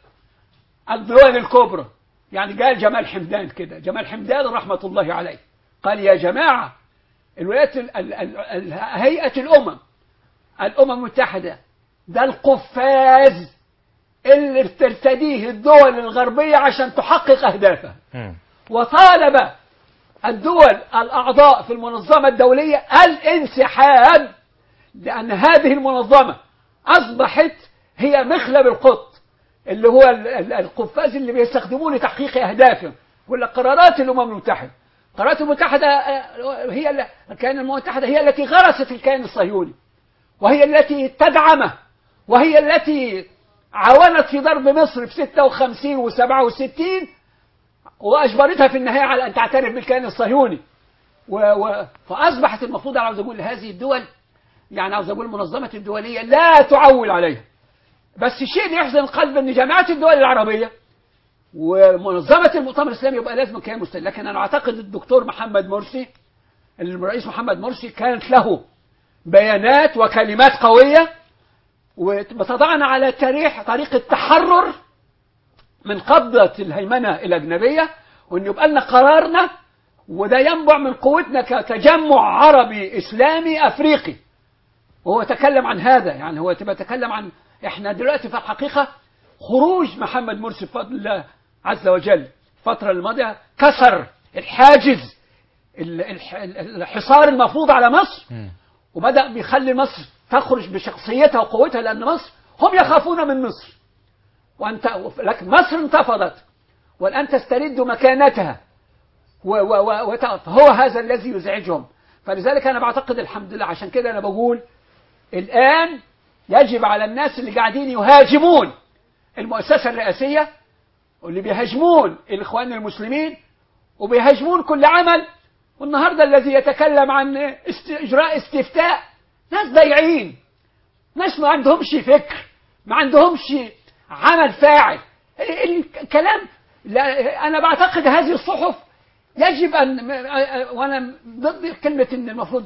الدول الكبرى يعني قال جمال حمدان كده جمال حمدان رحمة الله عليه قال يا جماعة الولايات ال- ال- ال- ال- هيئة الأمم الأمم المتحدة ده القفاز اللي بترتديه الدول الغربية عشان تحقق أهدافها مم. وطالب الدول الأعضاء في المنظمة الدولية الانسحاب لأن هذه المنظمة أصبحت هي مخلب القط اللي هو ال- ال- القفاز اللي بيستخدموه لتحقيق أهدافهم ولا قرارات الأمم المتحدة القرارات المتحدة آه، هي ال- الكيان المتحدة هي التي غرست الكيان الصهيوني وهي التي تدعمه وهي التي عاونت في ضرب مصر في 56 و67 واجبرتها في النهايه على ان تعترف بالكيان الصهيوني و... و... فاصبحت المفروض انا عاوز اقول هذه الدول يعني عاوز اقول المنظمه الدوليه لا تعول عليها بس الشيء اللي يحزن القلب ان جامعات الدول العربيه ومنظمه المؤتمر الاسلامي يبقى لازم كيان مستقل لكن انا اعتقد الدكتور محمد مرسي الرئيس محمد مرسي كانت له بيانات وكلمات قويه وتضعنا على طريق طريق التحرر من قبضة الهيمنة الأجنبية وأن يبقى لنا قرارنا وده ينبع من قوتنا كتجمع عربي إسلامي أفريقي وهو تكلم عن هذا يعني هو تبقى تكلم عن احنا دلوقتي في الحقيقة خروج محمد مرسي بفضل الله عز وجل الفترة الماضية كسر الحاجز ال- الح- الحصار المفروض على مصر مم. وبدأ بيخلي مصر تخرج بشخصيتها وقوتها لأن مصر هم يخافون من مصر وأنت لكن مصر انتفضت والآن تسترد مكانتها و و و وت- فهو هذا الذي يزعجهم فلذلك أنا بعتقد الحمد لله عشان كده أنا بقول الآن يجب على الناس اللي قاعدين يهاجمون المؤسسة الرئاسية واللي بيهاجمون الإخوان المسلمين وبيهاجمون كل عمل والنهاردة الذي يتكلم عن است... إجراء استفتاء ناس ضايعين ناس ما عندهمش فكر ما عندهمش عمل فاعل ال- الكلام لا أنا بعتقد هذه الصحف يجب أن وأنا ضد كلمة إن المفروض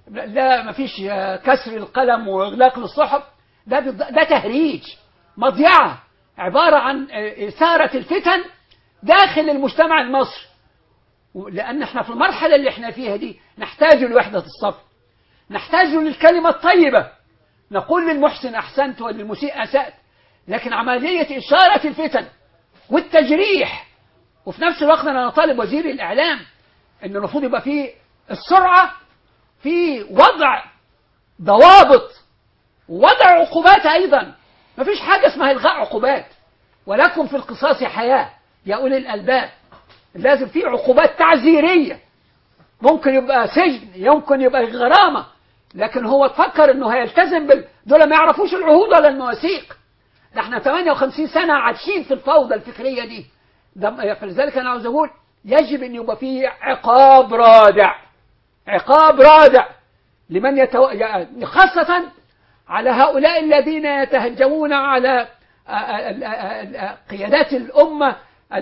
لا ما فيش كسر القلم واغلاق للصحف ده ده تهريج مضيعه عباره عن اثاره الفتن داخل المجتمع المصري لان احنا في المرحله اللي احنا فيها دي نحتاج لوحده الصف نحتاج للكلمه الطيبه نقول للمحسن احسنت وللمسيء اسات لكن عمليه اثاره الفتن والتجريح وفي نفس الوقت انا طالب وزير الاعلام ان المفروض يبقى فيه السرعه في وضع ضوابط ووضع عقوبات ايضا ما فيش حاجه اسمها الغاء عقوبات ولكم في القصاص حياه يا اولي الالباب لازم في عقوبات تعزيريه ممكن يبقى سجن يمكن يبقى غرامه لكن هو تفكر انه هيلتزم بال دول ما يعرفوش العهود ولا المواثيق ده احنا 58 سنه عايشين في الفوضى الفكريه دي ده فلذلك انا عاوز اقول يجب ان يبقى في عقاب رادع عقاب رادع لمن يتو... خاصة على هؤلاء الذين يتهجمون على قيادات الأمة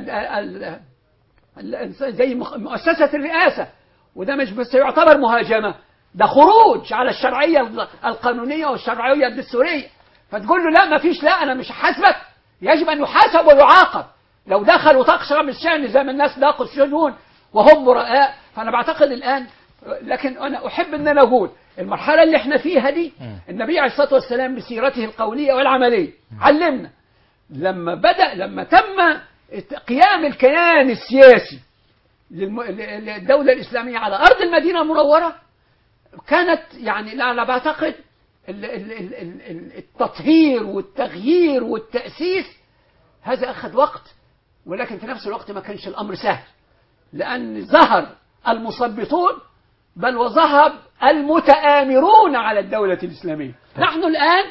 زي مؤسسة الرئاسة وده مش بس يعتبر مهاجمة ده خروج على الشرعية القانونية والشرعية الدستورية فتقول له لا ما فيش لا أنا مش حاسبك يجب أن يحاسب ويعاقب لو دخل وتقشر بالشأن زي ما الناس لاقوا السجون وهم براء فأنا بعتقد الآن لكن أنا أحب أن أنا أقول المرحلة اللي احنا فيها دي النبي عليه الصلاة والسلام بسيرته القولية والعملية علمنا لما بدأ لما تم قيام الكيان السياسي للدولة الإسلامية على أرض المدينة المنورة كانت يعني لا أنا بعتقد التطهير والتغيير والتأسيس هذا أخذ وقت ولكن في نفس الوقت ما كانش الأمر سهل لأن ظهر المثبطون بل وذهب المتآمرون على الدولة الإسلامية نحن الآن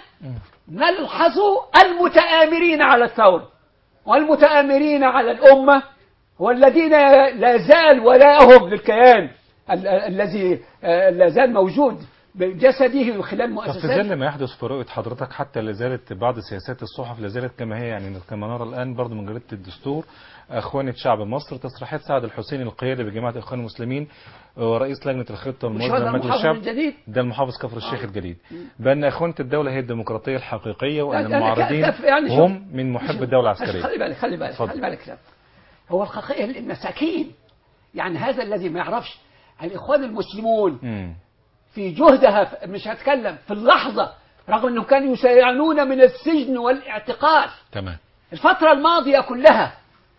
نلحظ المتآمرين على الثورة والمتآمرين على الأمة والذين لا زال ولاءهم للكيان الذي لا زال موجود بجسده خلال في مؤسسات ظل ما يحدث في رؤية حضرتك حتى لا زالت بعض سياسات الصحف لا زالت كما هي يعني كما نرى الآن برضه من جريدة الدستور أخوانة شعب مصر تصريحات سعد الحسيني القيادي بجماعة إخوان المسلمين ورئيس لجنة الخطة مش والموازنة هذا مجلس المحافظ الشعب الجديد ده المحافظ كفر الشيخ الجديد بأن أخوانة الدولة هي الديمقراطية الحقيقية وأن يعني المعارضين كيف يعني شوف- هم من محب الدولة بس العسكرية خلي بالك خلي بالك اتفضل. خلي بالك لا. هو الحقيقة المساكين يعني هذا الذي ما يعرفش الإخوان المسلمون مم. في جهدها ف- مش هتكلم في اللحظة رغم أنهم كانوا يسيرانون من السجن والاعتقال تمام الفترة الماضية كلها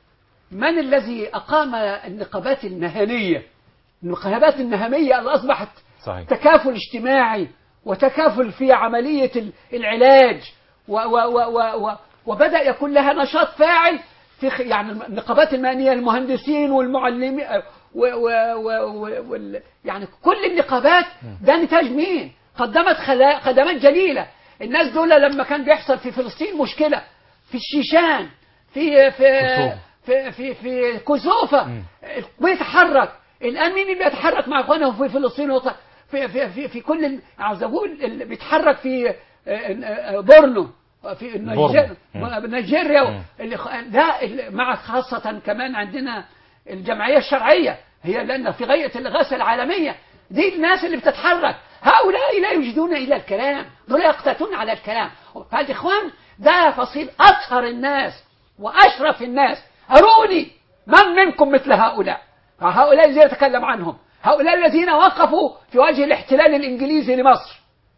من الذي أقام النقابات المهنية النقابات النهمية اللي أصبحت صحيح تكافل اجتماعي وتكافل في عملية ال- العلاج و و و و و وبدأ يكون لها نشاط فاعل في خ- يعني النقابات المهنية المهندسين والمعلمين و و و و وال- يعني كل النقابات ده نتاج مين؟ قدمت خلا- خدمات جليلة الناس دول لما كان بيحصل في فلسطين مشكلة في الشيشان في في كسوف. في في, في كسوفة مم. بيتحرك الآن مين اللي بيتحرك مع إخوانه في فلسطين وط- في في في, في كل ال- عاوز أقول اللي بيتحرك في آه، آه، بورنو في النيجير- مم. نيجيريا مم. اللي خ- ده اللي- مع خاصة كمان عندنا الجمعية الشرعية هي لأن في غاية الإغاثة العالمية دي الناس اللي بتتحرك هؤلاء لا يجدون إلا الكلام دول يقتاتون على الكلام فالإخوان ده فصيل أطهر الناس وأشرف الناس أروني من منكم مثل هؤلاء هؤلاء الذين يتكلم عنهم هؤلاء الذين وقفوا في وجه الاحتلال الإنجليزي لمصر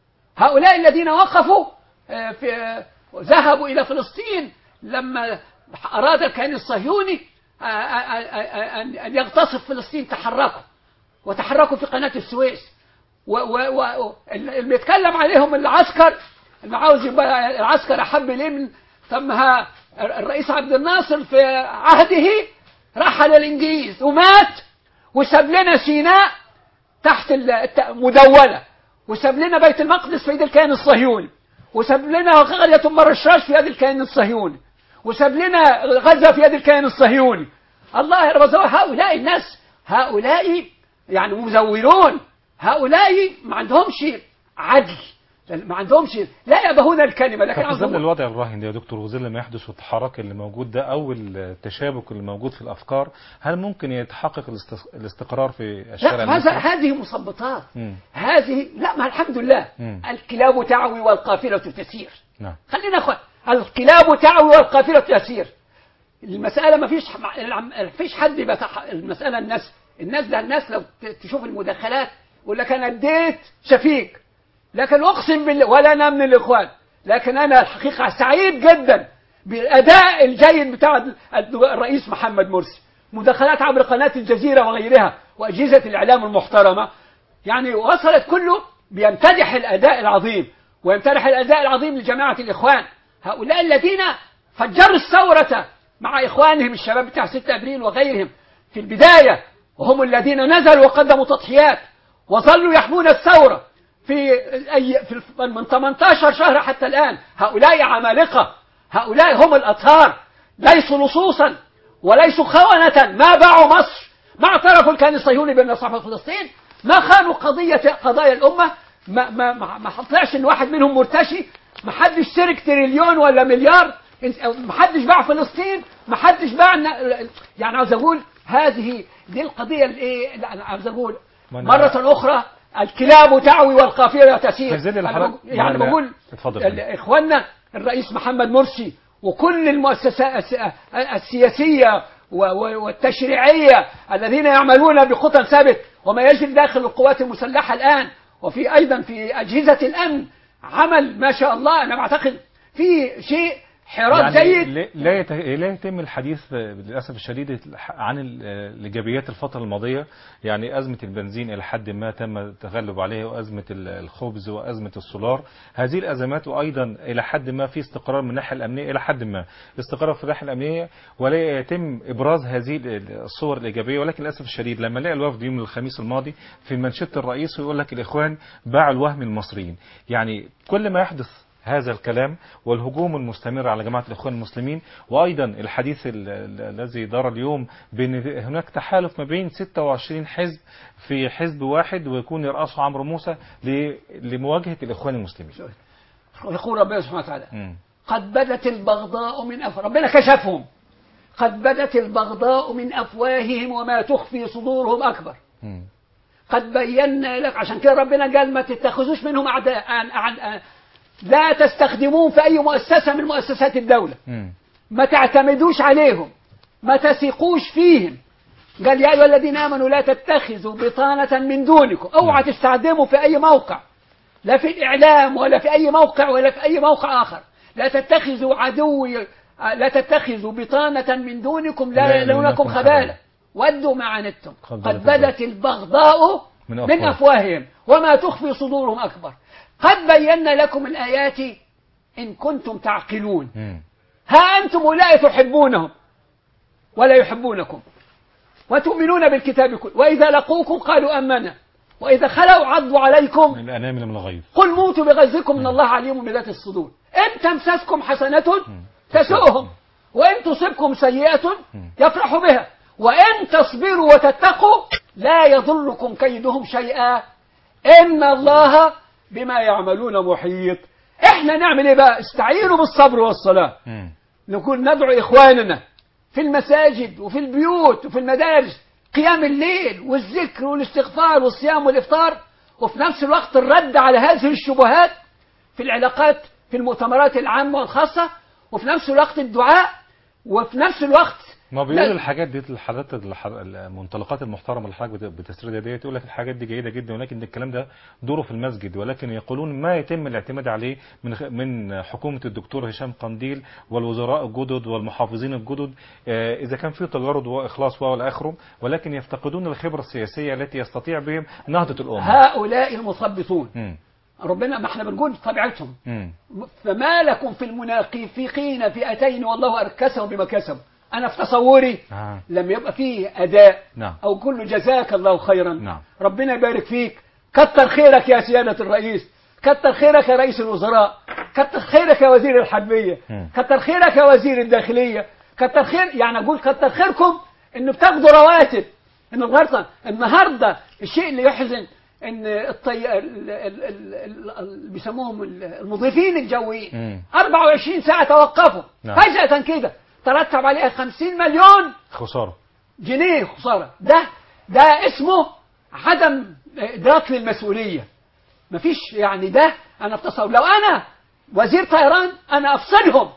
هؤلاء الذين وقفوا آه، في آه، ذهبوا إلى فلسطين لما أراد الكيان الصهيوني آه، آه، آه، آه، أن أن يغتصب فلسطين تحركوا وتحركوا في قناة السويس و- و- و- اللي بيتكلم عليهم العسكر اللي عاوز يبقى العسكر أحب إليه من ثم ها الرئيس عبد الناصر في عهده رحل الإنجليز ومات وساب لنا سيناء تحت ال- الت- مدونة وساب لنا بيت المقدس في يد الكيان الصهيوني وساب لنا قرية أم الرشاش في يد الكيان الصهيوني وساب لنا غزة في يد الكيان الصهيوني الله يرضى هؤلاء الناس هؤلاء يعني مزورون هؤلاء ما عندهمش عدل ما عندهمش لا يبهون الكلمة لكن طب في ظل عندهم الوضع الراهن ده يا دكتور وظل ما يحدث والتحرك اللي موجود ده او التشابك اللي موجود في الافكار هل ممكن يتحقق الاست- الاستقرار في الشارع لا هذا المصري؟ هذه مثبطات مم. ه- هذه لا ما الحمد لله مم. الكلاب تعوي والقافلة تسير نعم خلينا اخوان الكلاب تعوي والقافلة تسير المسألة ما فيش ما فيش حد بتح... المسألة الناس الناس ده الناس لو ت- تشوف المداخلات يقول لك أنا اديت شفيق لكن أقسم بالله ولا أنا من الإخوان لكن أنا الحقيقة سعيد جدا بالأداء الجيد بتاع ال- الرئيس محمد مرسي مداخلات عبر قناة الجزيرة وغيرها وأجهزة الإعلام المحترمة يعني وصلت كله بيمتدح الأداء العظيم ويمتدح الأداء العظيم لجماعة الإخوان هؤلاء الذين فجروا الثورة مع إخوانهم الشباب بتاع 6 أبريل وغيرهم في البداية وهم الذين نزلوا وقدموا تضحيات وظلوا يحمون الثورة في أي في الف- من 18 شهر حتى الآن هؤلاء عمالقة هؤلاء هم الأطهار ليسوا لصوصا وليسوا خونة ما باعوا مصر ما اعترفوا الكيان الصهيوني بالنصر في فلسطين ما خانوا قضية قضايا الأمة ما ما ما, ما طلعش إن واحد منهم مرتشي ما حدش سرق تريليون ولا مليار ما حدش باع فلسطين ما حدش باع الن- يعني عاوز أقول هذه دي القضية الإيه لا، أنا عاوز أقول ما أنا- مرة أخرى الكلاب تعوي والقافلة تسير في ظل الحلقة- أنا بقول- يعني ما لا- بقول اتفضل. ال- إخواننا الرئيس محمد مرسي وكل المؤسسات الس- السياسية و- و- والتشريعية الذين يعملون بخطى ثابت وما يجري داخل القوات المسلحة الآن وفي أيضا في أجهزة الأمن عمل ما شاء الله أنا بعتقد في شيء حراك يعني جيد لا- لا يت- لا يتم الحديث آه، للاسف الشديد عن ال- آه، الايجابيات الفتره الماضيه يعني ازمه البنزين الى حد ما تم التغلب عليها وازمه ال- الخبز وازمه السولار هذه الازمات وايضا الى حد ما في استقرار من الناحيه الامنيه الى حد ما استقرار في الناحيه الامنيه ولا يتم ابراز هذه ال- الصور الايجابيه ولكن للاسف الشديد لما لقى الوفد يوم الخميس الماضي في منشده الرئيس ويقول لك الاخوان باعوا الوهم المصريين يعني كل ما يحدث هذا الكلام والهجوم المستمر على جماعة الإخوان المسلمين وأيضا الحديث ال- ال- الذي دار اليوم بأن هناك تحالف ما بين 26 حزب في حزب واحد ويكون يرأسه عمرو موسى ل- لمواجهة الإخوان المسلمين يقول ربنا سبحانه وتعالى مم. قد بدت البغضاء من أفواه ربنا كشفهم قد بدت البغضاء من أفواههم وما تخفي صدورهم أكبر مم. قد بينا لك عشان كده ربنا قال ما تتخذوش منهم أعداء عن عن لا تستخدموهم في أي مؤسسة من مؤسسات الدولة مم. ما تعتمدوش عليهم ما تثقوش فيهم قال يا أيها الذين آمنوا لا تتخذوا بطانة من دونكم اوعى تستخدموا في أي موقع لا في الإعلام ولا في أي موقع ولا في أي موقع آخر لا تتخذوا عدوي لا تتخذوا بطانة من دونكم لا لا يلونكم يلونكم خبالا. خبالا ودوا ما عنتم قد قد بدت بدت البغضاء من من أفواه. أفواههم وما تخفي صدورهم أكبر قد بينا لكم الآيات إن كنتم تعقلون مم. ها أنتم أولئك تحبونهم ولا يحبونكم وتؤمنون بالكتاب كله وإذا لقوكم قالوا أمنا وإذا خلوا عضوا عليكم من الأنامل من الغيظ قل موتوا بغيظكم إن الله عليم بذات الصدور إن تمسسكم حسنة تسؤهم وإن تصبكم سيئة يفرحوا بها وإن تصبروا وتتقوا لا يضركم كيدهم شيئا إن الله بما يعملون محيط إحنا نعمل إيه بقى استعينوا بالصبر والصلاة مم. نكون ندعو إخواننا في المساجد وفي البيوت وفي المدارس قيام الليل والذكر والاستغفار والصيام والإفطار وفي نفس الوقت الرد على هذه الشبهات في العلاقات في المؤتمرات العامة والخاصة وفي نفس الوقت الدعاء وفي نفس الوقت ما بيقولوا لا. الحاجات دي الحاجات الح- المنطلقات المحترمه اللي حضرتك بت- بتسردها ديت يقول لك الحاجات دي جيده جدا ولكن الكلام ده دوره في المسجد ولكن يقولون ما يتم الاعتماد عليه من خ- من حكومه الدكتور هشام قنديل والوزراء الجدد والمحافظين الجدد آه، اذا كان في تجارد واخلاص والى اخره ولكن يفتقدون الخبره السياسيه التي يستطيع بهم نهضه الامه. هؤلاء المثبطون مم. ربنا ما احنا بنقول طبيعتهم مم. فما لكم في المنافقين فئتين والله أركسهم بما كسبوا أنا في تصوري آه. لما يبقى فيه أداء نعم. أو كل جزاك الله خيرا نعم. ربنا يبارك فيك كتر خيرك يا سيادة الرئيس كتر خيرك يا رئيس الوزراء كتر خيرك يا وزير الحربية مم. كتر خيرك يا وزير الداخلية كتر خير يعني أقول كتر خيركم إنه بتاخدوا رواتب إن النهارده النهارده الشيء اللي يحزن إن الطي... ال... ال... ال... ال... ال... بيسموهم ال- المضيفين الجويين مم. 24 ساعة توقفوا نعم. فجأة كده ترتب عليها 50 مليون خساره. جنيه خسارة ده ده اسمه عدم إدراك للمسؤولية مفيش يعني ده انا بتصور لو انا وزير طيران انا افصلهم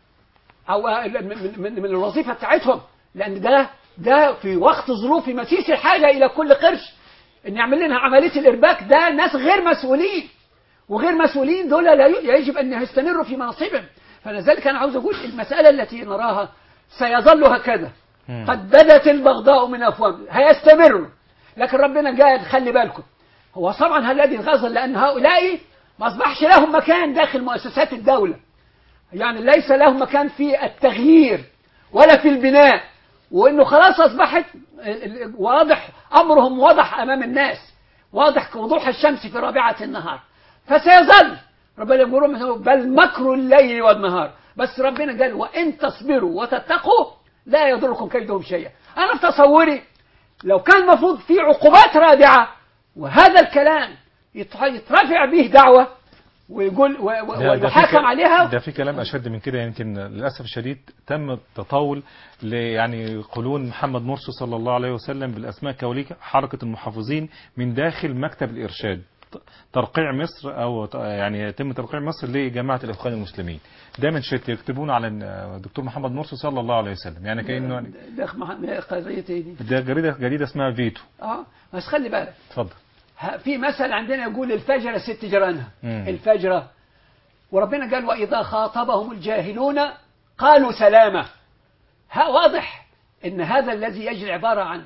او من, من, من الوظيفه بتاعتهم لان ده ده في وقت ظروف مسيس الحاجه الى كل قرش ان يعمل لنا عمليه الارباك ده ناس غير مسؤولين وغير مسؤولين دول لا ي- يجب ان يستمروا في مناصبهم فلذلك انا عاوز اقول المساله التي نراها سيظل هكذا مم. قد بدت البغضاء من افواههم هيستمروا لكن ربنا قال خلي بالكم هو طبعا الذي غزل لان هؤلاء ما اصبحش لهم مكان داخل مؤسسات الدوله يعني ليس لهم مكان في التغيير ولا في البناء وانه خلاص اصبحت ال- ال- واضح امرهم واضح امام الناس واضح كوضوح الشمس في رابعه النهار فسيظل ربنا يقول لهم بل مكر الليل والنهار بس ربنا قال وان تصبروا وتتقوا لا يضركم كيدهم شيئا انا في تصوري لو كان المفروض في عقوبات رادعه وهذا الكلام يتح- يترفع به دعوه ويقول و- و- ده- ده في ويحاكم ك- عليها ده في كلام اشد من كده يمكن للاسف الشديد تم التطاول ل يعني يقولون محمد مرسي صلى الله عليه وسلم بالاسماء كوليك حركه المحافظين من داخل مكتب الارشاد ت- ترقيع مصر او ت- يعني يتم ترقيع مصر لجماعه الاخوان المسلمين ده من شت يكتبون على الدكتور محمد مرسي صلى الله عليه وسلم يعني كانه يعني ده مع- قضيه ايه دي؟ ده جريده جريده اسمها فيتو اه بس خلي بالك اتفضل ه- في مثل عندنا يقول الفجرة ست جيرانها مم. الفجرة وربنا قال وإذا خاطبهم الجاهلون قالوا سلامة ها واضح ان هذا الذي يجري عبارة عن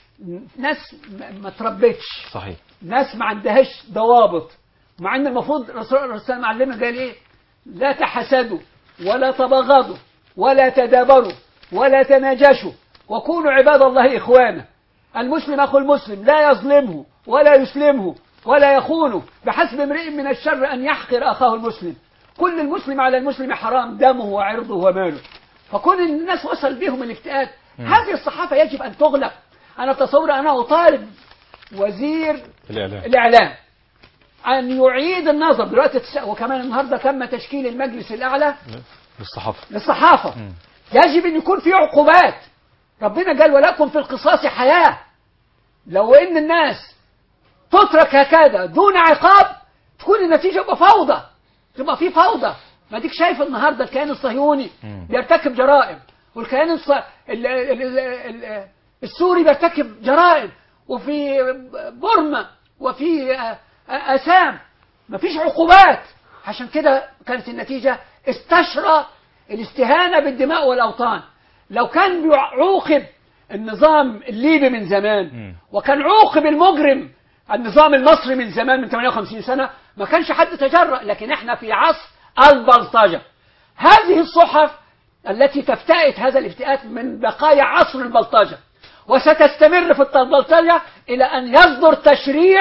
ناس م- ما تربتش صحيح ناس ما عندهاش ضوابط مع ان المفروض الرسول الرسول معلمنا قال ايه لا تحسدوا ولا تبغضوا ولا تدابروا ولا تناجشوا وكونوا عباد الله اخوانا المسلم اخو المسلم لا يظلمه ولا يسلمه ولا يخونه بحسب امرئ من الشر ان يحقر اخاه المسلم كل المسلم على المسلم حرام دمه وعرضه وماله فكون إن الناس وصل بهم الاكتئاب هذه الصحافه يجب ان تغلق انا تصور انا اطالب وزير الاعلام الإعلام أن يعيد النظر دلوقتي تس- وكمان النهاردة تم تشكيل المجلس الأعلى للصحافه للصحافة مم. يجب أن يكون في عقوبات ربنا قال ولكم في القصاص حياة لو أن الناس تترك هكذا دون عقاب تكون النتيجة تبقى فوضى تبقى في فوضى ما ديك شايف النهارده الكيان الصهيوني مم. بيرتكب جرائم والكيان الص... ال... ال... ال... ال... السوري بيرتكب جرائم وفي بورما وفي آه، آه، اسام مفيش عقوبات عشان كده كانت النتيجه استشرى الاستهانه بالدماء والاوطان لو كان بيعوقب النظام الليبي من زمان مم. وكان عوقب المجرم النظام المصري من زمان من 58 سنة ما كانش حد تجرأ لكن احنا في عصر البلطجة هذه الصحف التي تفتئت هذا الافتئات من بقايا عصر البلطجة وستستمر في البلطجة إلى أن يصدر تشريع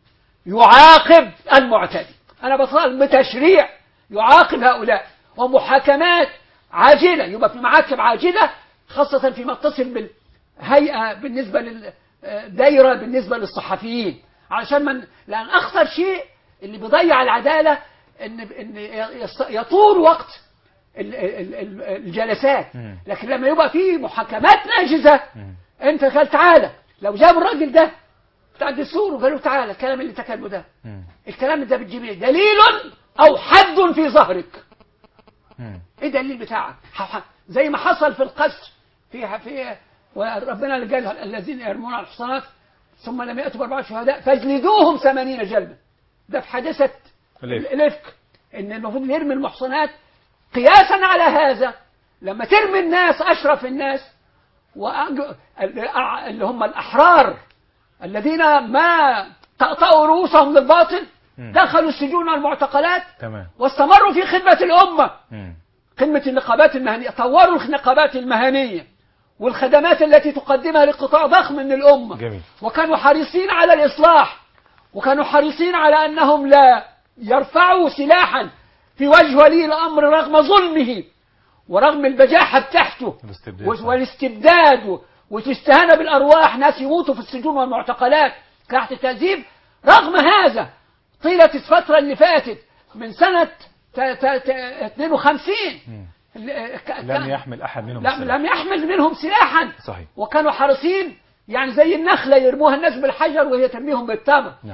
يعاقب المعتدي أنا بطالب بتشريع يعاقب هؤلاء ومحاكمات عاجلة يبقى في محاكم عاجلة خاصة فيما يتصل بالهيئة بالنسبة للدايرة بالنسبة للصحفيين علشان من لأن أخطر شيء اللي بيضيع العدالة إن إن يص- يطول وقت ال- ال- ال- الجلسات مم. لكن لما يبقى في محاكمات ناجزة مم. أنت قال تعالى لو جاب الراجل ده بتاع الدستور وقالوا تعالى الكلام اللي تكلمه ده مم. الكلام ده بتجيب ايه دليل او حد في ظهرك مم. ايه الدليل بتاعك ح- ح- زي ما حصل في القصر في في وربنا اللي قال الذين يرمون على الحصانات ثم لم ياتوا باربعه شهداء فاجلدوهم ثمانين جلده ده في حادثه الإفك. الافك ان المفروض يرمي المحصنات قياسا على هذا لما ترمي الناس اشرف الناس وأج- اللي هم الاحرار الذين ما طأطأوا رؤوسهم للباطل مم. دخلوا السجون والمعتقلات تمام واستمروا في خدمة الأمة مم. خدمة النقابات المهنية طوروا النقابات المهنية والخدمات التي تقدمها لقطاع ضخم من الأمة جميل. وكانوا حريصين على الإصلاح وكانوا حريصين على أنهم لا يرفعوا سلاحا في وجه ولي الأمر رغم ظلمه ورغم البجاحة بتاعته الاستبداد. و- والاستبداد و- وتستهان بالأرواح ناس يموتوا في السجون والمعتقلات تحت التهذيب رغم هذا طيلة الفترة اللي فاتت من سنة ت- ت- ت- 52 مم. ال- ك- لم ك- يحمل احد منهم لم, السلاح. لم يحمل منهم سلاحا صحيح وكانوا حريصين يعني زي النخلة يرموها الناس بالحجر وهي ترميهم بالتمر نعم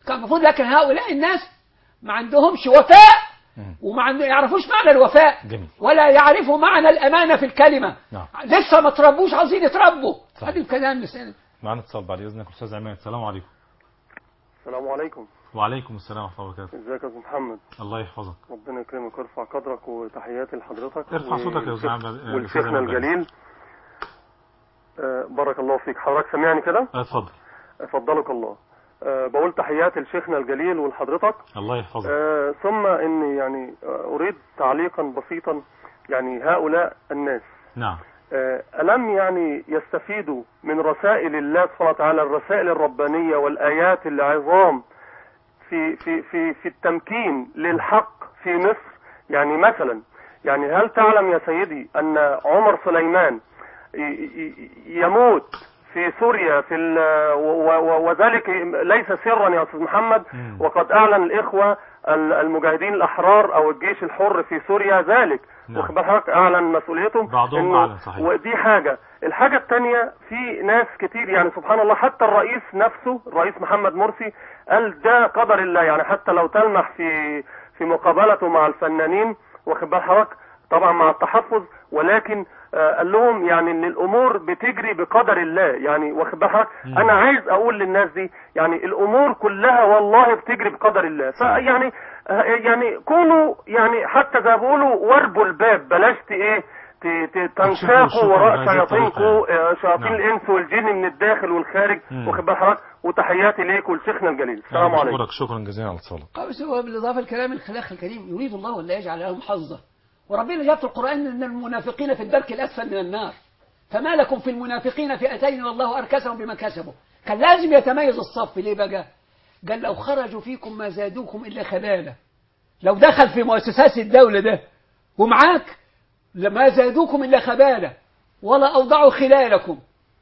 كان المفروض لكن هؤلاء الناس ما عندهمش وفاء مم. وما عنده يعرفوش معنى الوفاء جميل. ولا يعرفوا معنى الأمانة في الكلمة نعم. لسه ما تربوش عايزين يتربوا صحيح. هذا الكلام لسه معنا اتصال بعد اذنك استاذ عماد السلام عليكم السلام عليكم وعليكم السلام ورحمه الله وبركاته ازيك يا استاذ محمد الله يحفظك ربنا يكرمك ويرفع قدرك وتحياتي لحضرتك ارفع صوتك يا أستاذ والشيخ- عبد- آه، أستاذ والشيخنا عبد العزيز. الجليل آه، بارك الله فيك حضرتك سامعني كده آه، اتفضل فضلك الله آه، بقول تحياتي لشيخنا الجليل ولحضرتك الله يحفظك آه، ثم اني يعني آه، اريد تعليقا بسيطا يعني هؤلاء الناس نعم آه، ألم يعني يستفيدوا من رسائل الله سبحانه وتعالى الرسائل الربانية والآيات العظام في في في في التمكين للحق في مصر يعني مثلا يعني هل تعلم يا سيدي أن عمر سليمان ي- ي- يموت في سوريا في ال- و- و- وذلك ليس سرا يا استاذ محمد مم. وقد اعلن الاخوه ال- المجاهدين الاحرار او الجيش الحر في سوريا ذلك نعم. واخد بال حضرتك اعلن مسؤوليتهم بعضهم إنه- أعلن، صحيح. ودي حاجه الحاجه الثانيه في ناس كتير يعني سبحان الله حتى الرئيس نفسه الرئيس محمد مرسي قال ده قدر الله يعني حتى لو تلمح في في مقابلته مع الفنانين واخد بال حضرتك طبعا مع التحفظ ولكن آه، قال لهم يعني ان الامور بتجري بقدر الله يعني واخد بال حضرتك مم. انا عايز اقول للناس دي يعني الامور كلها والله بتجري بقدر الله فيعني آه، يعني كونوا يعني حتى زي ما بيقولوا وربوا الباب بلاش ت- ايه ت- ت- تنساقوا الشكر وراء بهذه الطريقة شياطينكم يعني. آه، شياطين نعم. الانس والجن من الداخل والخارج مم. واخد بال حضرتك وتحياتي ليك ولشيخنا الجليل السلام عليكم بشكرك شكرا جزيلا على اتصالك قال بس هو بالإضافة لكلام الخلاق الكريم يريد الله أن لا يجعل لهم حظا وربنا جاب في القرآن أن المنافقين في الدرك الأسفل من النار فما لكم في المنافقين فئتين والله أركسهم بما كسبوا كان لازم يتميز الصف ليه بقى قال لو خرجوا فيكم ما زادوكم إلا خبالة لو دخل في مؤسسات الدولة ده ومعاك لما زادوكم إلا خبالة ولا أوضعوا خلالكم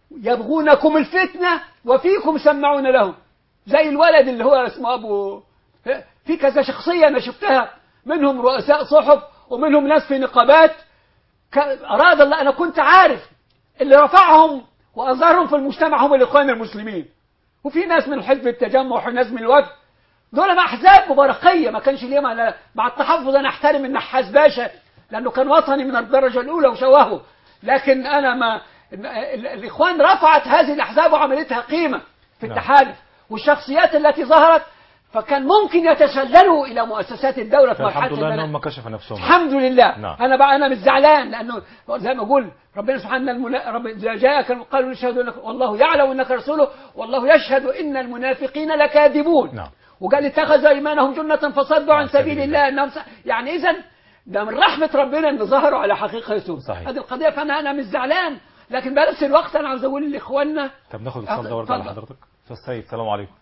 يبغونكم الفتنة وفيكم سمعون لهم زي الولد اللي هو اسمه أبو في كذا شخصية أنا شفتها منهم رؤساء صحف ومنهم ناس في نقابات ك- أراد الله أنا كنت عارف اللي رفعهم وأظهرهم في المجتمع هم الإخوان المسلمين وفي ناس من حزب التجمع وناس من الوفد دول مع أحزاب مباركية ما كانش ليه مع, مع التحفظ أنا أحترم النحاس باشا لأنه كان وطني من الدرجة الأولى وشوهه لكن أنا ما ال- ال- الإخوان رفعت هذه الأحزاب وعملتها قيمة في نعم. التحالف والشخصيات التي ظهرت فكان ممكن يتسللوا إلى مؤسسات الدولة في مرحلة الحمد لله البناء. انهم كشفوا نفسهم الحمد لله نعم. انا بقى انا مش زعلان لانه زي ما اقول ربنا سبحانه المنا... رب إذا جاءك قالوا نشهد انك والله يعلم انك رسوله والله يشهد ان المنافقين لكاذبون نعم. وقال اتخذوا ايمانهم جنة فصدوا عن عن سبيل سبيل الله انهم س... يعني اذا ده من رحمة ربنا ان ظهروا على حقيقتهم صحيح. هذه القضية فانا انا مش زعلان لكن بنفس الوقت انا عاوز اقول لاخواننا طب ناخد اتصال ده وارجع اتفضل. لحضرتك استاذ سيد السلام عليكم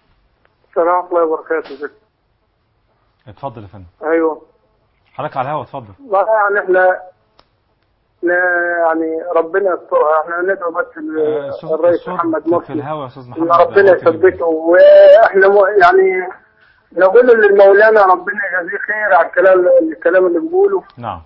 السلام ورحمه الله وبركاته اتفضل يا فندم ايوه حضرتك على الهوا اتفضل والله يعني احنا لا- يعني ربنا يسترها احنا ندعو بس ال- آه، الصوت- الرئيس الصوت محمد في مرسي الهوا يا استاذ ان محمد ربنا ده وقت يثبته واحنا م- يعني نقول للمولانا ربنا يجازيه خير على الكلام الكلام اللي بيقوله نعم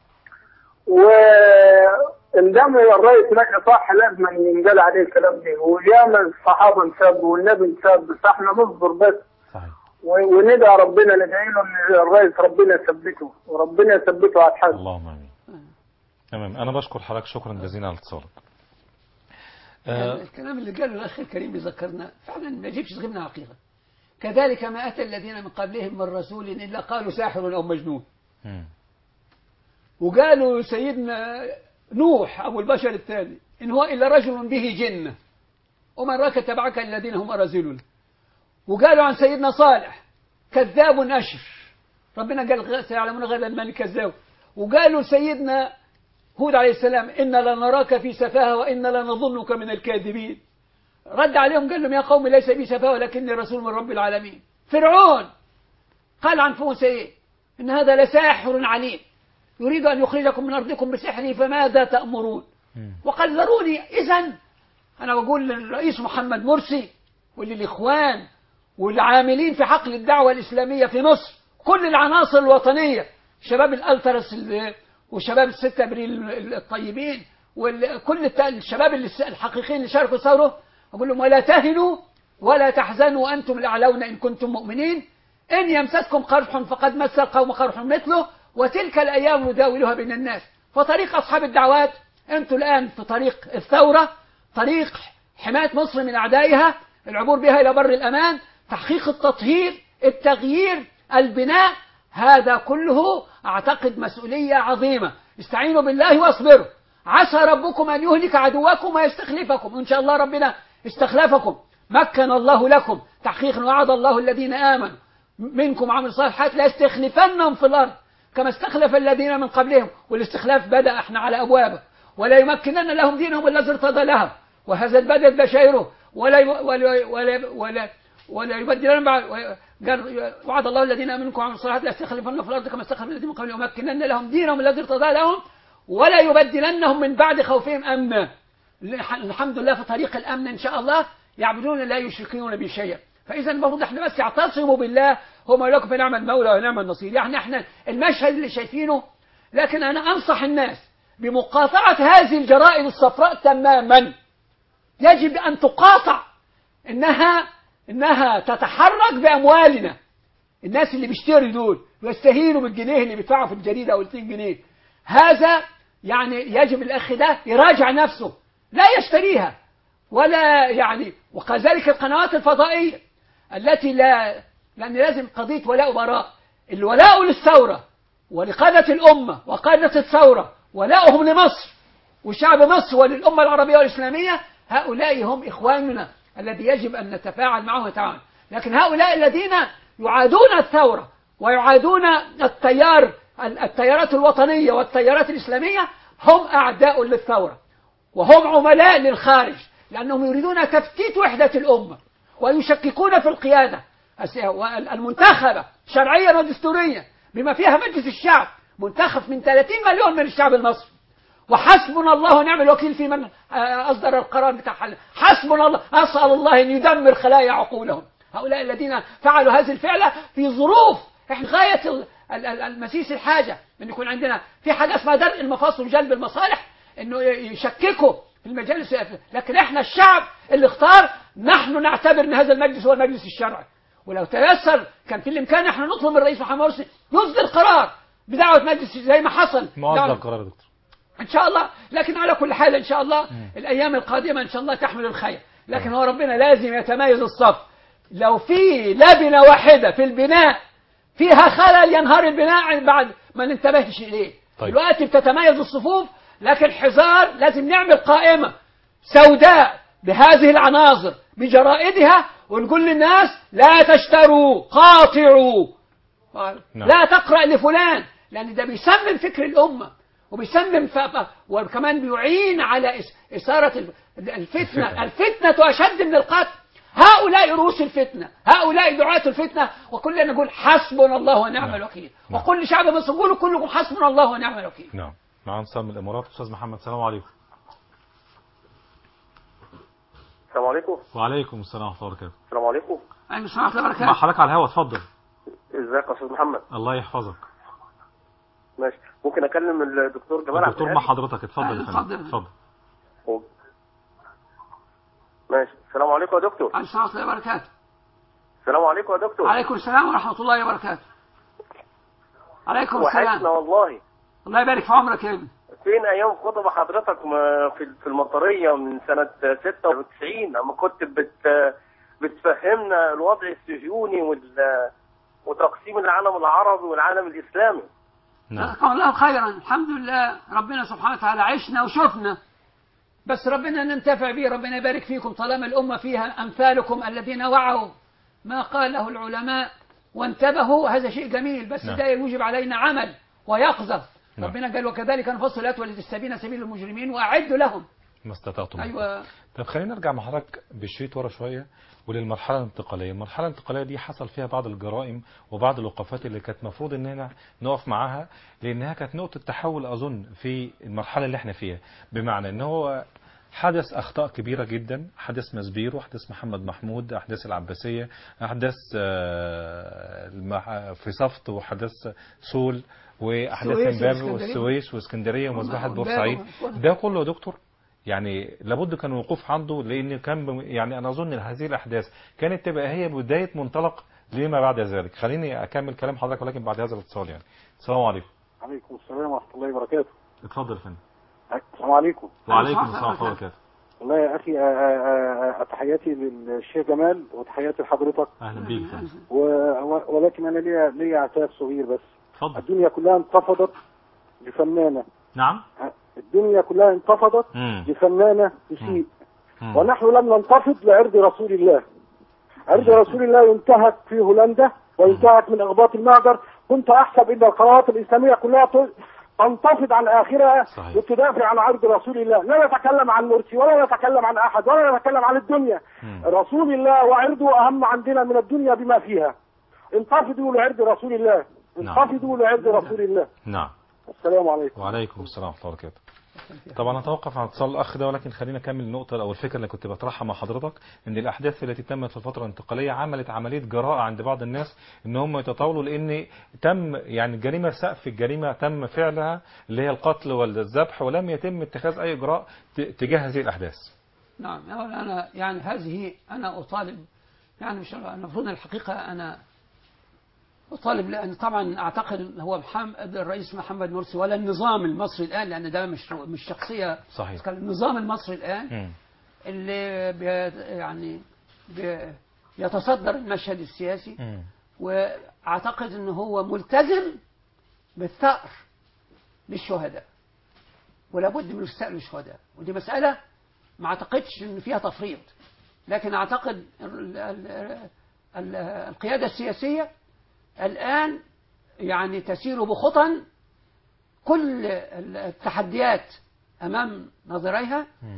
وان دام الرئيس ماشي صح لازم ينقال عليه الكلام ده وياما الصحابه انسبوا والنبي انسب فاحنا نصبر بس صحيح و- وندعي ربنا ندعي له ان الرئيس ربنا يثبته وربنا يثبته على الحق اللهم امين تمام انا بشكر حضرتك شكرا جزيلا على اتصالك آه، الكلام اللي قاله الاخ الكريم بيذكرنا فعلا ما يجيبش غيرنا عقيقه كذلك ما اتى الذين من قبلهم من رسول الا قالوا ساحر او مجنون مم. وقالوا سيدنا نوح أبو البشر الثاني إن هو إلا رجل به جنة ومن راك تبعك الذين هم أرذلون وقالوا عن سيدنا صالح كذاب أشر ربنا قال غ- سيعلمون غدا من كذاب وقالوا سيدنا هود عليه السلام إن لنراك في سفاهة وإن لنظنك من الكاذبين رد عليهم قال لهم يا قوم ليس بي سفاهة ولكني رسول من رب العالمين فرعون قال عن موسى إيه إن هذا لساحر عليم يريد أن يخرجكم من أرضكم بسحره فماذا تأمرون مم. وقال ذروني إذا أنا بقول للرئيس محمد مرسي وللإخوان والعاملين في حقل الدعوة الإسلامية في مصر كل العناصر الوطنية شباب الألترس ال- وشباب الستة أبريل الطيبين وكل الشباب اللي- الحقيقيين اللي شاركوا ثوره أقول لهم ولا تهنوا ولا تحزنوا وأنتم الأعلون إن كنتم مؤمنين إن يمسسكم قرح فقد مس القوم قرح مثله وتلك الأيام نداولها بين الناس فطريق أصحاب الدعوات أنتم الآن في طريق الثورة طريق حماية مصر من أعدائها العبور بها إلى بر الأمان تحقيق التطهير التغيير البناء هذا كله أعتقد مسؤولية عظيمة استعينوا بالله واصبروا عسى ربكم أن يهلك عدوكم ويستخلفكم إن شاء الله ربنا استخلفكم مكن الله لكم تحقيق وعد الله الذين آمنوا منكم وعملوا الصالحات ليستخلفنهم في الأرض كما استخلف الذين من قبلهم والاستخلاف بدأ احنا على أبوابه ولا يمكنن لهم دينهم الذي ارتضى لهم وهذا بدت بشائره ولا ي- ولا ولا ولا ولا يبدلن بعد قال وعد الله الذين امنوا منكم وعملوا الصالحات لا يستخلفنهم في الارض كما استخلف الذين من قبلهم ويمكنن لهم دينهم الذي ارتضى لهم ولا يبدلنهم من بعد خوفهم امنا الحمد لله في طريق الامن ان شاء الله يعبدون لا يشركون به شيئا فاذا المفروض احنا بس يعتصموا بالله هو مولاكم فنعم المولى ونعم النصير يعني احنا المشهد اللي شايفينه لكن انا انصح الناس بمقاطعه هذه الجرائم الصفراء تماما يجب ان تقاطع انها انها تتحرك باموالنا الناس اللي بيشتروا دول ويستهينوا بالجنيه اللي بيدفعوا في الجريده او 2 جنيه هذا يعني يجب الاخ ده يراجع نفسه لا يشتريها ولا يعني وكذلك القنوات الفضائيه التي لا لان لازم قضيه ولاء وبراء الولاء للثوره ولقاده الامه وقاده الثوره ولاؤهم لمصر وشعب مصر وللأمة العربية والإسلامية هؤلاء هم إخواننا الذي يجب أن نتفاعل معهم وتعاون لكن هؤلاء الذين يعادون الثورة ويعادون التيار التيارات الوطنية والتيارات الإسلامية هم أعداء للثورة وهم عملاء للخارج لأنهم يريدون تفتيت وحدة الأمة ويشككون في القيادة الس- المنتخبة شرعيا ودستوريا بما فيها مجلس الشعب منتخب من 30 مليون من الشعب المصري وحسبنا الله ونعم الوكيل في من آه، أصدر القرار بتاع حل حسبنا الله أسأل الله أن يدمر خلايا عقولهم هؤلاء الذين فعلوا هذه الفعلة في ظروف احنا غاية ال- ال- ال- المسيس الحاجة أن يكون عندنا في حاجة اسمها درء المفاصل وجلب المصالح أنه ي- يشككوا في المجالس لكن احنا الشعب اللي اختار نحن نعتبر أن هذا المجلس هو المجلس الشرعي ولو تيسر كان في الإمكان احنا نطلب من الرئيس محمد مرسي يصدر قرار بدعوة مجلس زي ما حصل معظم دعوة- القرار يا دكتور ان شاء الله لكن على كل حال ان شاء الله الايام القادمه ان شاء الله تحمل الخير لكن هو ربنا لازم يتميز الصف لو في لبنه واحده في البناء فيها خلل ينهار البناء بعد ما ننتبهش اليه طيب. دلوقتي بتتميز الصفوف لكن حذار لازم نعمل قائمه سوداء بهذه العناصر بجرائدها ونقول للناس لا تشتروا قاطعوا نعم. لا تقرأ لفلان لأن ده بيسمم فكر الأمة وبيسمم ف... ف- وكمان بيعين على إس... إثارة الف- الفتنة الفتنة. الفتنة أشد من القتل هؤلاء رؤوس الفتنة هؤلاء دعاة الفتنة وكلنا نقول حسبنا الله ونعم نعم. الوكيل نعم. وكل شعب مصر قولوا كلكم حسبنا الله ونعم الوكيل نعم معنا اتصال من الامارات استاذ محمد السلام عليكم السلام عليكم وعليكم السلام ورحمه الله وبركاته السلام عليكم أيها السلام ورحمة الله مع وبركاته حضرتك على الهواء اتفضل ازيك يا استاذ محمد الله يحفظك ماشي ممكن اكلم الدكتور جمال عبد الدكتور مع الهادي حضرتك اتفضل يا أهلا، فندم اتفضل. اتفضل ماشي السلام عليكم يا دكتور عليكم السلام ورحمة الله وبركاته السلام عليكم يا دكتور عليكم السلام ورحمة الله وبركاته عليكم وحشنا السلام والله الله يبارك في عمرك يا ابني فين ايام خطب حضرتك ما- في في المطريه من سنه 96 لما كنت بت بتفهمنا الوضع الصهيوني وال وتقسيم العالم العربي والعالم الاسلامي نعم جزاكم الله خيرا الحمد لله ربنا سبحانه وتعالى عشنا وشفنا بس ربنا ننتفع به ربنا يبارك فيكم طالما الأمة فيها أمثالكم الذين وعوا ما قاله العلماء وانتبهوا هذا شيء جميل بس نعم. ده يوجب علينا عمل ويقظة نعم. ربنا قال وكذلك نفصل الآيات ولتستبين سبيل المجرمين وأعدوا لهم ما استطعتم أيوة طب خلينا نرجع مع حضرتك بالشريط ورا شويه وللمرحله الانتقاليه، المرحله الانتقاليه دي حصل فيها بعض الجرائم وبعض الوقفات اللي كانت المفروض اننا نقف معاها لانها كانت نقطه تحول اظن في المرحله اللي احنا فيها، بمعنى ان هو حدث اخطاء كبيره جدا، حدث مسبير وحدث محمد محمود، احداث العباسيه، احداث آه، المح- في صفت وحدث سول واحداث السويس امبابه واسكندرية. والسويس واسكندريه ومذبحه وإمبابة بورسعيد، وإمبابة. ده كله يا دكتور يعني لابد كان الوقوف عنده لان كان بم- يعني انا اظن إن هذه الاحداث كانت تبقى هي بدايه منطلق لما بعد ذلك خليني اكمل كلام حضرتك ولكن بعد هذا الاتصال يعني السلام عليكم عليكم السلام ورحمة الله وبركاته اتفضل يا فندم السلام عليكم وعليكم السلام السلام ورحمه الله وبركاته والله يا أخي آه، آه، آه، تحياتي للشيخ جمال وتحياتي لحضرتك اهلا بيك يا فندم و- و- ولكن أنا ليا ليا عتاب صغير بس اتفضل الدنيا كلها انتفضت لفنانة نعم الدنيا كلها انتفضت مم. لفنانة تسيء مم. ونحن لم ننتفض لعرض رسول الله عرض رسول الله ينتهك في هولندا وينتهك من اغباط المعجر كنت احسب ان القنوات الاسلاميه كلها ت- تنتفض عن اخرها صحيح. وتدافع عن عرض رسول الله لا نتكلم عن مرسي ولا نتكلم عن احد ولا نتكلم عن الدنيا مم. رسول الله وعرضه اهم عندنا من الدنيا بما فيها انتفضوا لعرض رسول الله نعم. انتفضوا لعرض رسول الله نعم السلام عليكم وعليكم السلام ورحمه الله وبركاته طبعا اتوقف عن اتصال الاخ ده ولكن خلينا اكمل النقطه او الفكره اللي كنت بطرحها مع حضرتك ان الاحداث التي تمت في الفتره الانتقاليه عملت عمليه جراءه عند بعض الناس ان هم يتطاولوا لان تم يعني الجريمه سقف الجريمه تم فعلها اللي هي القتل والذبح ولم يتم اتخاذ اي اجراء ت- تجاه هذه الاحداث نعم أولا أنا يعني هذه أنا أطالب يعني مش المفروض الحقيقة أنا أطالب لأن طبعا أعتقد هو محمد الرئيس محمد مرسي ولا النظام المصري الآن لأن ده مش مش شخصية صحيح كان النظام المصري الآن مم. اللي بي يعني بي يتصدر المشهد السياسي مم. واعتقد ان هو ملتزم بالثأر للشهداء ولابد من استقبال الشهداء ودي مسألة ما اعتقدش ان فيها تفريط لكن اعتقد ال- ال- ال- القيادة السياسية الآن يعني تسير بخطى كل التحديات أمام نظريها مم.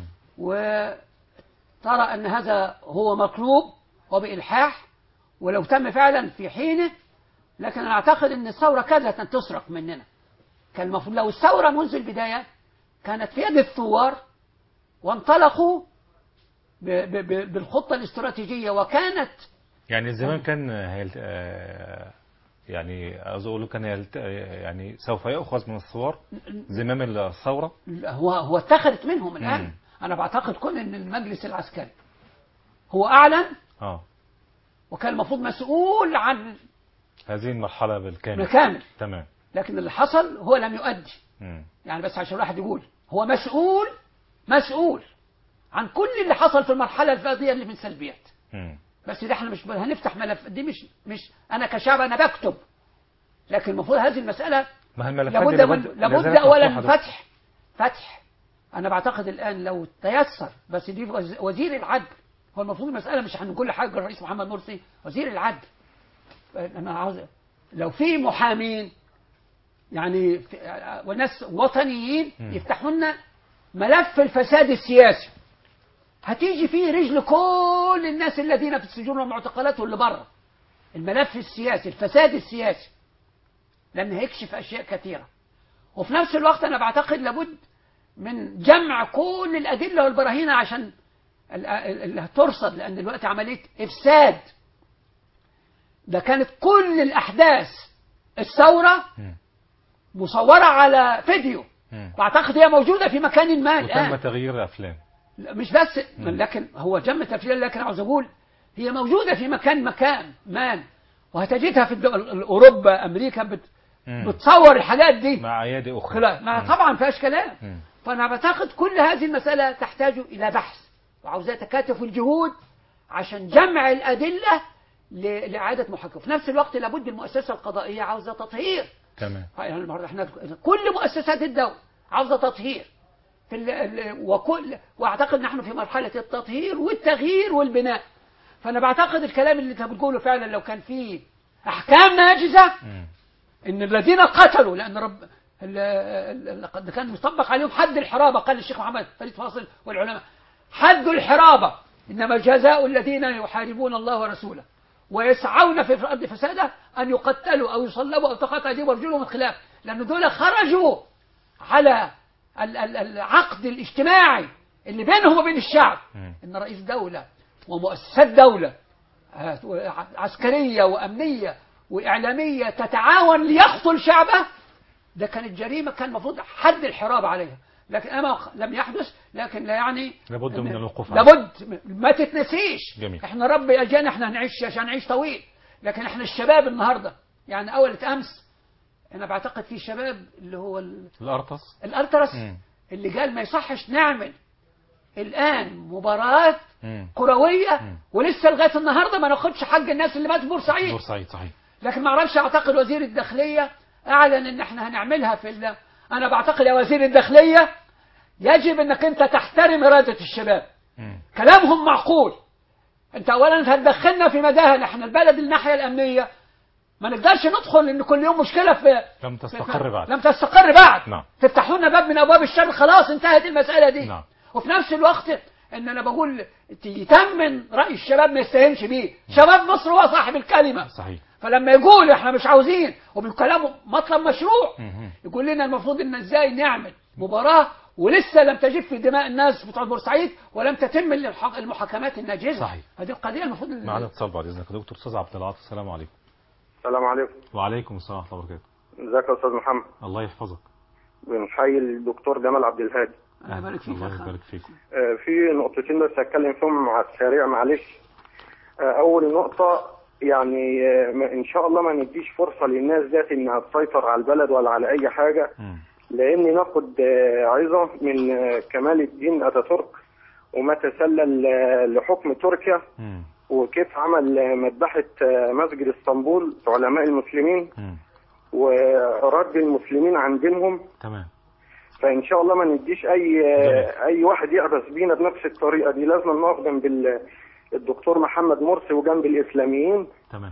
وترى أن هذا هو مطلوب وبإلحاح ولو تم فعلا في حينه لكن أنا أعتقد أن الثورة كادت أن تسرق مننا كان المفروض لو الثورة منذ البداية كانت في يد الثوار وانطلقوا ب- ب- ب- بالخطة الاستراتيجية وكانت يعني الزمان كان هيلت... آه، يعني عاوز اقول كان هيلت... يعني سوف يؤخذ من الثوار زمام الثوره هو هو اتخذت منهم الآن مم. أنا بعتقد كل أن المجلس العسكري هو أعلن اه وكان المفروض مسؤول عن هذه المرحله بالكامل مكامل تمام لكن اللي حصل هو لم يؤدي مم. يعني بس عشان الواحد يقول هو مسؤول مسؤول عن كل اللي حصل في المرحلة الفاضية اللي من سلبيات مم. بس دي احنا مش هنفتح ملف دي مش مش انا كشعب انا بكتب لكن المفروض هذه المسألة ما هي الملفات لابد دي من لا لابد زالت اولا مفتوحة ده. فتح فتح انا بعتقد الان لو تيسر بس دي وز- وزير العدل هو المفروض المسألة مش عن كل حاجة الرئيس محمد مرسي وزير العدل انا عاوز لو في محامين يعني في- وناس وطنيين مم. يفتحوا لنا ملف الفساد السياسي هتيجي فيه رجل كل الناس الذين في السجون والمعتقلات واللي بره الملف السياسي الفساد السياسي لأن هيكشف أشياء كثيرة وفي نفس الوقت أنا بعتقد لابد من جمع كل الأدلة والبراهين عشان ال- ال- اللي هترصد لأن دلوقتي عملية إفساد ده كانت كل الأحداث الثورة مم. مصورة على فيديو مم. واعتقد هي موجودة في مكان ما وتم الآن تغيير افلام لا، مش بس لكن هو جم تفسير لكن عاوز اقول هي موجوده في مكان مكان مان وهتجدها في الدول اوروبا امريكا بت مم. بتصور الحاجات دي مع ايادي اخرى خلا ما مم. طبعا فيهاش كلام مم. فانا بعتقد كل هذه المساله تحتاج الى بحث وعاوزاه تكاتف الجهود عشان جمع الادله ل- لاعاده محاكمه في نفس الوقت لابد المؤسسه القضائيه عاوزه تطهير تمام يعني النهارده احنا كل مؤسسات الدولة عاوزة تطهير في ال ال وكل واعتقد نحن في مرحلة التطهير والتغيير والبناء فانا بعتقد الكلام اللي انت بتقوله فعلا لو كان فيه احكام ناجزة مم. ان الذين قتلوا لان رب ال- ال- ال- قد كان مطبق عليهم حد الحرابة قال الشيخ محمد فريد فاصل والعلماء حد الحرابة انما جزاء الذين يحاربون الله ورسوله ويسعون في الارض فسادا ان يقتلوا او يصلبوا او تقطع ايديهم وارجلهم من خلاف لان دول خرجوا على ال- ال- العقد الاجتماعي اللي بينهم وبين الشعب مم. ان رئيس دولة ومؤسسات دولة آه، عسكرية وأمنية وإعلامية تتعاون ليقتل شعبه ده كانت جريمة كان المفروض حد الحراب عليها لكن أما لم يحدث لكن لا يعني لابد إن- من الوقوف عليه. لابد ما تتنسيش جميل. احنا ربي اجانا احنا هنعيش عشان نعيش طويل لكن احنا الشباب النهارده يعني اول امس انا بعتقد في شباب اللي هو ال- الارتس الالتراس مم. اللي قال ما يصحش نعمل الان مباراه مم. كرويه مم. ولسه لغايه النهارده ما ناخدش حق الناس اللي ماتوا في بورسعيد بورسعيد صحيح لكن ما اعرفش اعتقد وزير الداخليه اعلن ان احنا هنعملها في ال... انا بعتقد يا وزير الداخليه يجب انك انت تحترم اراده الشباب مم. كلامهم معقول انت اولا هتدخلنا في مداهن احنا البلد الناحيه الامنيه ما نقدرش ندخل ان كل يوم مشكله في لم تستقر بعد لم تستقر بعد نعم. تفتحوا لنا باب من ابواب الشر خلاص انتهت المساله دي نعم. وفي نفس الوقت ان انا بقول يتمن راي الشباب ما يستهينش بيه شباب مصر هو صاحب الكلمه صحيح فلما يقول احنا مش عاوزين وبكلامه مطلب مشروع مم. يقول لنا المفروض ان ازاي نعمل مباراه ولسه لم تجب في دماء الناس بتوع بورسعيد ولم تتم الح- المحاكمات الناجزه صحيح. هذه القضيه المفروض معنا اتصال بعد اذنك دكتور استاذ عبد العاطي السلام عليكم السلام عليكم وعليكم السلام ورحمه الله وبركاته ازيك يا استاذ محمد الله يحفظك بنحيي الدكتور جمال عبد الهادي الله يبارك فيك يا الله أخي. يبارك فيكم آه، في نقطتين بس هتكلم فيهم على السريع معلش آه، اول نقطه يعني آه، ما- ان شاء الله ما نديش فرصه للناس ذات انها تسيطر على البلد ولا على اي حاجه مم. لان ناخد آه، عظه من آه، كمال الدين اتاتورك وما تسلل آه، لحكم تركيا مم. وكيف عمل آه، مذبحه آه، مسجد اسطنبول علماء المسلمين مم. ورد المسلمين عن دينهم تمام فان شاء الله ما نديش اي جميل. اي واحد يعبث بينا بنفس الطريقه دي لازم نقف جنب ال- الدكتور محمد مرسي وجنب الاسلاميين تمام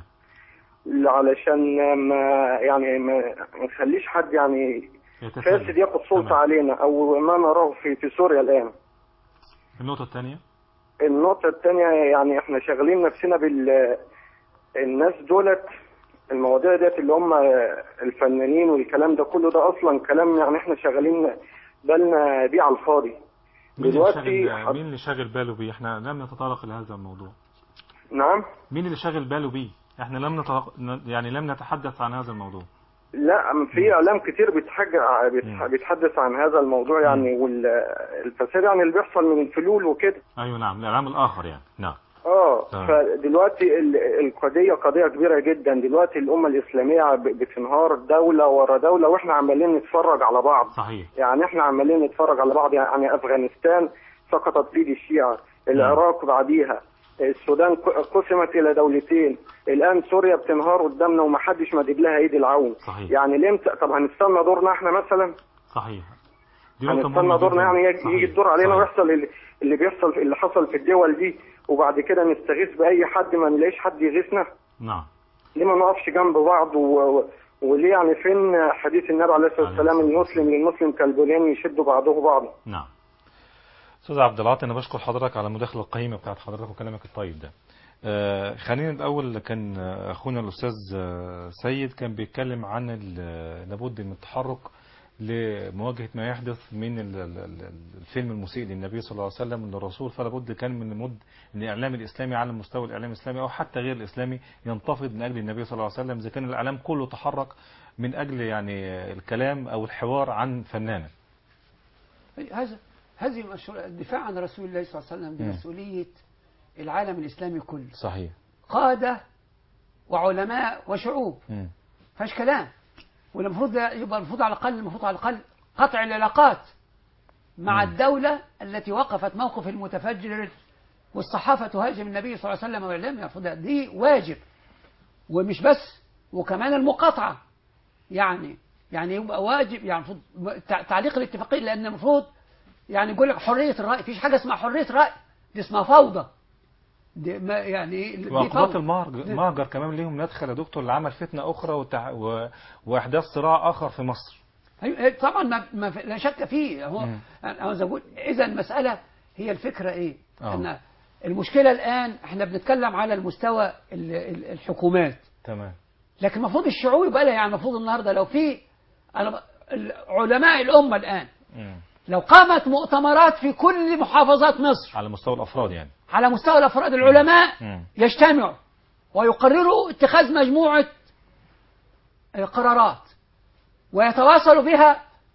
علشان ما يعني ما ما نخليش حد يعني يتسلل. فاسد ياخد سلطه تمام. علينا او ما نراه في في سوريا الان النقطه الثانيه النقطه الثانيه يعني احنا شاغلين نفسنا بال الناس دولت المواضيع ديت اللي هم الفنانين والكلام ده كله ده اصلا كلام يعني احنا شغالين بالنا بيه على الفاضي مين اللي دلوقتي شاغل مين اللي شاغل باله بيه احنا لم نتطرق لهذا الموضوع نعم مين اللي شاغل باله بيه احنا لم نتطرق يعني لم نتحدث عن هذا الموضوع لا في اعلام كتير بيتحج- بيتح- مم. بيتحدث عن هذا الموضوع يعني والفساد يعني اللي بيحصل من الفلول وكده ايوه نعم الاعلام الاخر يعني نعم اه تمام. فدلوقتي ال- القضيه قضيه كبيره جدا دلوقتي الامه الاسلاميه ب- بتنهار دوله ورا دوله واحنا عمالين نتفرج على بعض صحيح يعني احنا عمالين نتفرج على بعض يعني افغانستان سقطت في ايد الشيعة العراق بعديها السودان ق- قسمت الى دولتين الان سوريا بتنهار قدامنا ومحدش مدد لها ايد العون صحيح. يعني ليه مت- طب هنستنى دورنا احنا مثلا صحيح دي نقطة هنستنى مهمة دورنا جداً. يعني يجي- صحيح. يجي الدور علينا صحيح. ويحصل اللي- اللي بيحصل اللي حصل في الدول دي وبعد كده نستغيث باي حد ما نلاقيش حد يغيثنا نعم ليه ما نقفش جنب بعض و... و- وليه يعني فين حديث النبي عليه الصلاه عليه والسلام الصلاة المسلم للمسلم كالبنيان يشد بعضه بعضا نعم استاذ عبد العاطي انا بشكر حضرتك على المداخله القيمه بتاعت حضرتك وكلامك الطيب ده آه خلينا الاول كان آه، اخونا الاستاذ آه، سيد كان بيتكلم عن ال- لابد من التحرك لمواجهه ما يحدث من ال- ال- ال- الفيلم المسيء للنبي صلى الله عليه وسلم من الرسول فلا بد كان من مد ان الاعلام الاسلامي على مستوى الاعلام الاسلامي او حتى غير الاسلامي ينتفض من اجل النبي صلى الله عليه وسلم اذا كان الاعلام كله تحرك من اجل يعني الكلام او الحوار عن فنانه هذا هذه مشروع الدفاع عن رسول الله صلى الله عليه وسلم دي مم. مسؤوليه العالم الاسلامي كله صحيح قاده وعلماء وشعوب مم. فاش كلام والمفروض ده يبقى المفروض على الاقل المفروض على الاقل قطع العلاقات مع مم. الدوله التي وقفت موقف المتفجر والصحافه تهاجم النبي صلى الله عليه وسلم واعلامه المفروض دي واجب ومش بس وكمان المقاطعه يعني يعني يبقى واجب يعني المفروض تع- تعليق الاتفاقيه لان المفروض يعني يقول لك حريه الراي فيش حاجه اسمها حريه راي دي اسمها فوضى دي ما يعني دي وعقوبات فوضى. المهجر المهجر كمان ليهم ندخل يا دكتور لعمل فتنه اخرى وتع... و... واحداث صراع اخر في مصر أيوة، طبعا ما ما في- لا شك فيه هو مم. انا عاوز اقول اذا المساله هي الفكره ايه؟ آه. ان المشكله الان احنا بنتكلم على المستوى ال- ال- الحكومات تمام لكن المفروض الشعوب يبقى لها يعني المفروض النهارده لو في انا ب- ال- علماء الامه الان مم. لو قامت مؤتمرات في كل محافظات مصر على مستوى الافراد يعني على مستوى الافراد العلماء مم. يجتمعوا ويقرروا اتخاذ مجموعه آه، قرارات ويتواصلوا بها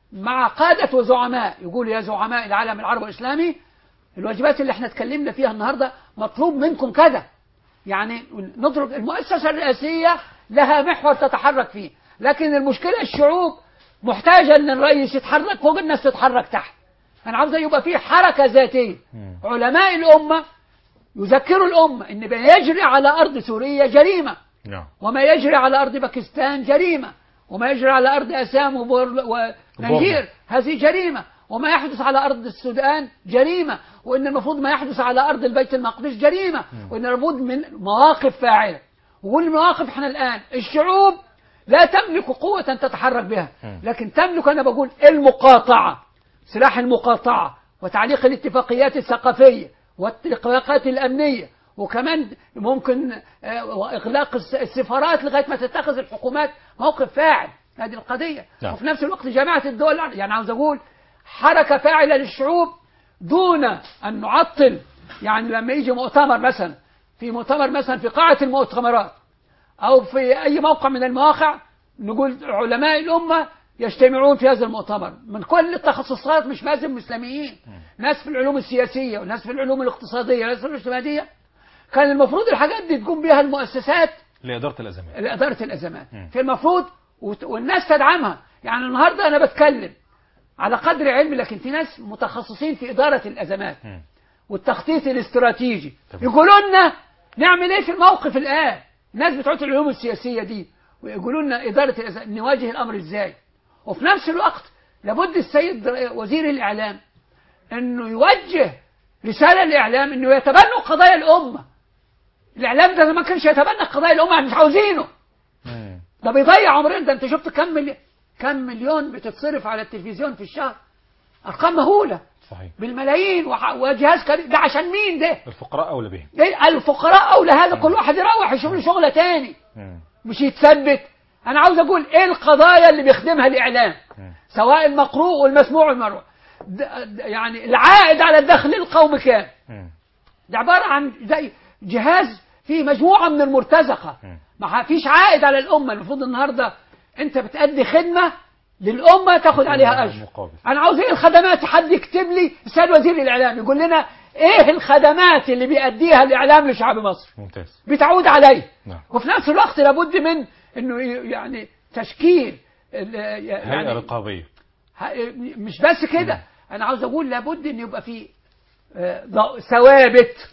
مع قادة وزعماء يقول يا زعماء العالم العربي والإسلامي الواجبات اللي احنا اتكلمنا فيها النهاردة مطلوب منكم كذا يعني نترك المؤسسة الرئاسية لها محور تتحرك فيه لكن المشكلة الشعوب محتاجة ان الرئيس يتحرك فوق الناس تتحرك تحت انا عاوز يبقى في حركة ذاتية علماء الأمة يذكروا الأمة ان ما يجري على أرض سوريا جريمة نعم وما يجري على أرض باكستان جريمة وما يجري على أرض أسام وبور- ونيجير هذه جريمة وما يحدث على أرض السودان جريمة وإن المفروض ما يحدث على أرض البيت المقدس جريمة وإن لابد من مواقف فاعلة والمواقف احنا الآن الشعوب لا تملك قوة تتحرك بها لكن تملك أنا بقول المقاطعة سلاح المقاطعة وتعليق الاتفاقيات الثقافية والاتفاقات الأمنية وكمان ممكن آه، وإغلاق الس- السفارات لغاية ما تتخذ الحكومات موقف فاعل هذه القضية نعم. وفي نفس الوقت جامعة الدول العربية يعني عاوز أقول حركة فاعلة للشعوب دون أن نعطل يعني لما يجي مؤتمر مثلا في مؤتمر مثلا في قاعة المؤتمرات أو في أي موقع من المواقع نقول علماء الأمة يجتمعون في هذا المؤتمر من كل التخصصات مش لازم مسلميين ناس في العلوم السياسية وناس في العلوم الاقتصادية وناس في العلوم الاجتماعية كان المفروض الحاجات دي تقوم بها المؤسسات لإدارة الأزمات لإدارة الأزمات مم. في المفروض وت- والناس تدعمها يعني النهاردة أنا بتكلم على قدر علمي لكن في ناس متخصصين في إدارة الأزمات مم. والتخطيط الاستراتيجي تمام. يقولوا لنا نعمل ايه في الموقف الآن الناس بتوع العلوم السياسية دي ويقولوا لنا إدارة الأز- نواجه الأمر إزاي وفي نفس الوقت لابد السيد وزير الإعلام أنه يوجه رسالة للإعلام أنه يتبنوا قضايا الأمة الإعلام ده ما كانش يتبنى قضايا الأمة احنا مش عاوزينه مم. ده بيضيع عمرنا ده انت شفت كم مليون كم مليون بتتصرف على التلفزيون في الشهر ارقام مهوله صحيح بالملايين وح- وجهاز كبير ده عشان مين ده؟ الفقراء أولى بهم ده الفقراء اولى هذا كل واحد يروح يشوف له شغله تاني مم. مش يتثبت انا عاوز اقول ايه القضايا اللي بيخدمها الاعلام مم. سواء المقروء والمسموع والمروع ده- ده- يعني العائد على الدخل القومي كام مم. ده عبارة عن زي جهاز فيه مجموعة من المرتزقة مم. ما فيش عائد على الأمة المفروض النهاردة أنت بتأدي خدمة للأمة تاخد عليها أجر مقابل. أنا عاوز إيه الخدمات حد يكتب لي السيد وزير الإعلام يقول لنا إيه الخدمات اللي بيأديها الإعلام لشعب مصر ممتاز بتعود عليه نعم وفي نفس الوقت لابد من إنه ي- يعني تشكيل ال- هيئة يعني رقابية ه- مش بس كده انا عاوز اقول لابد ان يبقى في آه، ض- ثوابت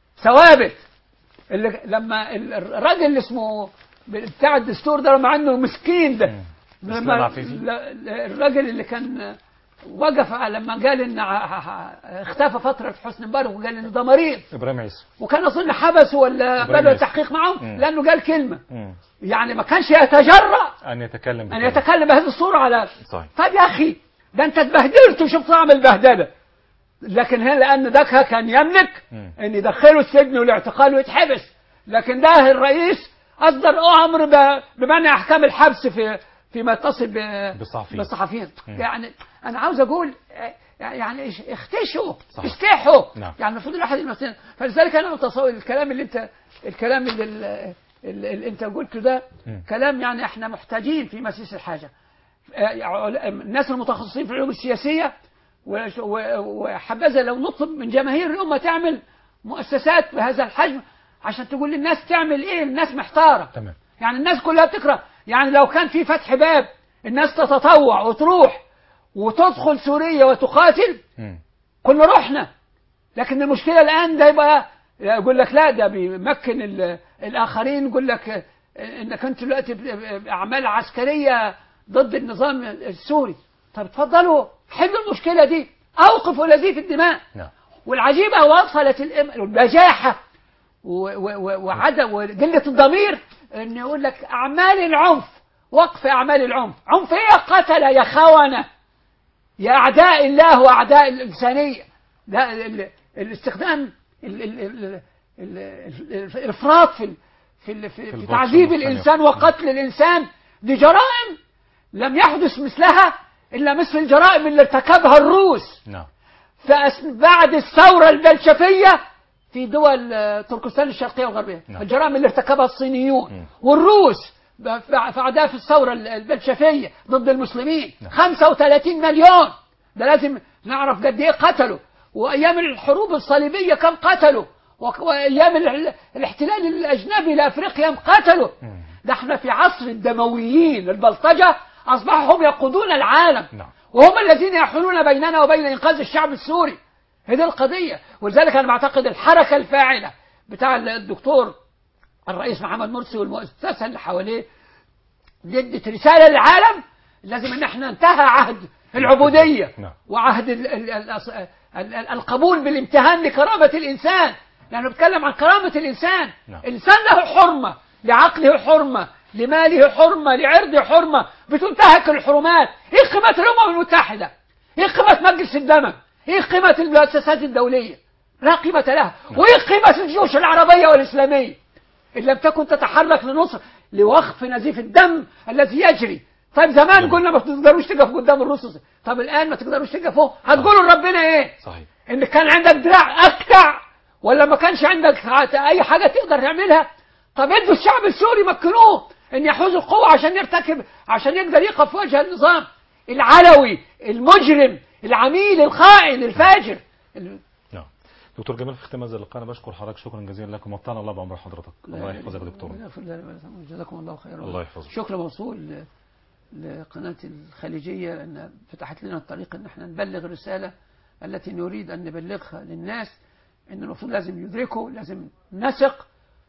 ثوابت اللي لما ال- الراجل اللي اسمه بتاع الدستور ده مع انه مسكين ده مم. إسلام لما عفيفي. لا- لا- الراجل اللي كان آه، وقف على- لما قال ان ع- ع- ع- اختفى فتره حسني مبارك وقال ان ده مريض إبراهيم عيسى وكان اظن حبسه ولا إبراهيم بدأ عيسى. التحقيق معهم مم. لانه قال كلمه مم. يعني ما كانش يتجرأ أن يتكلم ان بكلام. يتكلم بهذه الصوره على صحيح طيب يا اخي ده انت اتبهدلت وشفت طعم البهدله لكن هنا لان دكها كان يملك مم. ان يدخله السجن والاعتقال ويتحبس لكن ده الرئيس اصدر امر ب- بمنع احكام الحبس في فيما يتصل ب- بالصحفيين. بالصحفيين مم. يعني انا عاوز اقول آه، يعني إيش- اختشوا صح. استحوا نعم. يعني المفروض الواحد يمثل فلذلك انا متصور الكلام اللي انت الكلام اللي, اللي, اللي انت قلته ده مم. كلام يعني احنا محتاجين في مسيس الحاجه آه، الناس المتخصصين في العلوم السياسية وش- و- وحبذا لو نطلب من جماهير الأمة تعمل مؤسسات بهذا الحجم عشان تقول للناس تعمل ايه الناس محتارة تمام يعني الناس كلها بتكره يعني لو كان في فتح باب الناس تتطوع وتروح وتدخل سوريا وتقاتل مم. كنا رحنا لكن المشكلة الآن ده يبقى يقول لك لا ده بيمكن ال- الآخرين يقول لك إنك أنت دلوقتي ب- أعمال عسكرية ضد النظام السوري طب اتفضلوا حلوا المشكلة دي أوقفوا نزيف الدماء نعم والعجيبة وصلت الإم- البجاحة و- و- و- وعدم وقلة الضمير إن يقول لك أعمال العنف وقف أعمال العنف عنف إيه يا قتلة يا خونة يا أعداء الله وأعداء الإنسانية لا ال- ال- الاستخدام ال- ال- ال- ال- ال- الإفراط في ال- في ال- في, في البطش تعذيب والمختلف. الإنسان وقتل الإنسان دي جرائم لم يحدث مثلها إلا مثل الجرائم اللي ارتكبها الروس نعم فأس- بعد الثورة البلشفية في دول آه، تركستان الشرقية والغربية نعم. الجرائم اللي ارتكبها الصينيون مم. والروس ب- في أعداء الثورة ال- البلشفية ضد المسلمين 35 مليون ده لازم نعرف قد إيه قتلوا وأيام الحروب الصليبية كم قتلوا وك- وأيام ال- الاحتلال الأجنبي لأفريقيا كم قتلوا ده احنا في عصر الدمويين البلطجة أصبحوا هم يقودون العالم نعم. وهم الذين يحولون بيننا وبين إنقاذ الشعب السوري هذه القضية ولذلك أنا بعتقد الحركة الفاعلة بتاع الدكتور الرئيس محمد مرسي والمؤسسة اللي حواليه دي ادت رسالة للعالم لازم ان احنا انتهى عهد العبودية نعم. وعهد ال ال ال ال ال القبول بالامتهان لكرامة الإنسان لأنه بيتكلم عن كرامة الإنسان نعم. الإنسان له حرمة لعقله حرمة لماله حرمة لعرضه حرمة بتنتهك الحرمات ايه قيمة الأمم المتحدة ايه قيمة مجلس الدمى ايه قيمة المؤسسات الدولية لا قيمة لها وايه قيمة الجيوش العربية والإسلامية إن لم تكن تتحرك لنصر لوقف نزيف الدم الذي يجري طيب زمان قلنا ما تقدروش تقفوا قدام الرصص طب الآن ما تقدروش تقفوا هتقولوا لربنا ايه صحيح ان كان عندك دراع اكتع ولا ما كانش عندك اي حاجه تقدر تعملها طب ادوا الشعب السوري مكنوه ان يحوز القوه عشان يرتكب عشان يقدر يقف في وجه النظام العلوي المجرم العميل الخائن الفاجر ال- نعم دكتور جمال في ختام هذا اللقاء انا بشكر حضرتك شكرا جزيلا لكم ومتعنا الله بعمر حضرتك الله يحفظك يا دكتور جزاكم الله خيرا الله يحفظك. شكر موصول ل- لقناة الخليجية لأنها فتحت لنا الطريق أن احنا نبلغ الرسالة التي نريد أن نبلغها للناس أن المفروض لازم يدركوا لازم نثق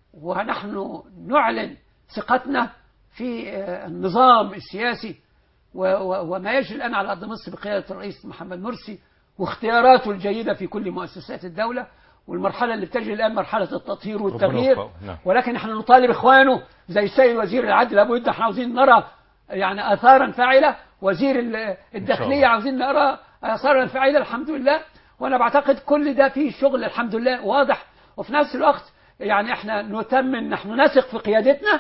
ونحن نعلن ثقتنا في آه، النظام السياسي و- و- وما يجري الآن على أرض مصر بقيادة الرئيس محمد مرسي واختياراته الجيدة في كل مؤسسات الدولة والمرحلة اللي بتجري الآن مرحلة التطهير والتغيير يوفقه. نعم. ولكن احنا نطالب إخوانه زي السيد وزير العدل أبو إدة احنا عاوزين نرى يعني آثارا فاعلة وزير ال- الداخلية الله. عاوزين نرى آثارا فاعلة الحمد لله وأنا بعتقد كل ده فيه شغل الحمد لله واضح وفي نفس الوقت يعني احنا نتمن نحن نثق في قيادتنا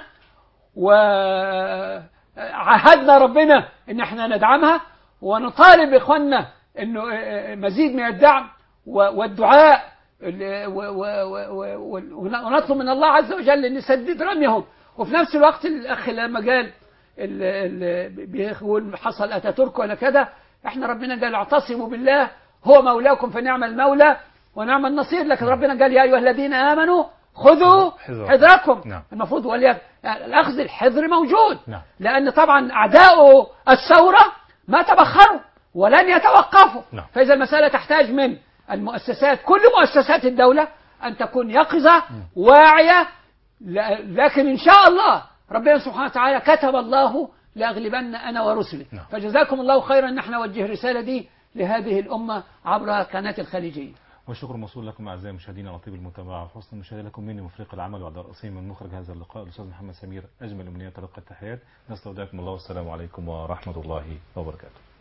وعهدنا ربنا ان احنا ندعمها ونطالب اخواننا انه مزيد من الدعم و- والدعاء ال- و- و- و- و- ونطلب من الله عز وجل ان يسدد رميهم وفي نفس الوقت الاخ لما قال ال- ال- بيقول حصل اتاتورك ولا كذا احنا ربنا قال اعتصموا بالله هو مولاكم فنعم المولى ونعم النصير لكن ربنا قال يا ايها الذين امنوا خذوا حذركم. حذركم نعم. المفروض ولي الاخذ الحذر موجود نعم. لان طبعا اعداء الثوره ما تبخروا ولن يتوقفوا نعم. فاذا المساله تحتاج من المؤسسات كل مؤسسات الدوله ان تكون يقظه واعيه ل- لكن ان شاء الله ربنا سبحانه وتعالى كتب الله لاغلبن انا ورسلي نعم. فجزاكم الله خيرا ان احنا نوجه الرساله دي لهذه الامه عبر قناه الخليجيه والشكر موصول لكم اعزائي المشاهدين على طيب المتابعه وحسن المشاهده لكم مني مفريق العمل وعلى رأسي من مخرج هذا اللقاء الاستاذ محمد سمير اجمل امنيات تلقى التحيات نستودعكم الله والسلام عليكم ورحمه الله وبركاته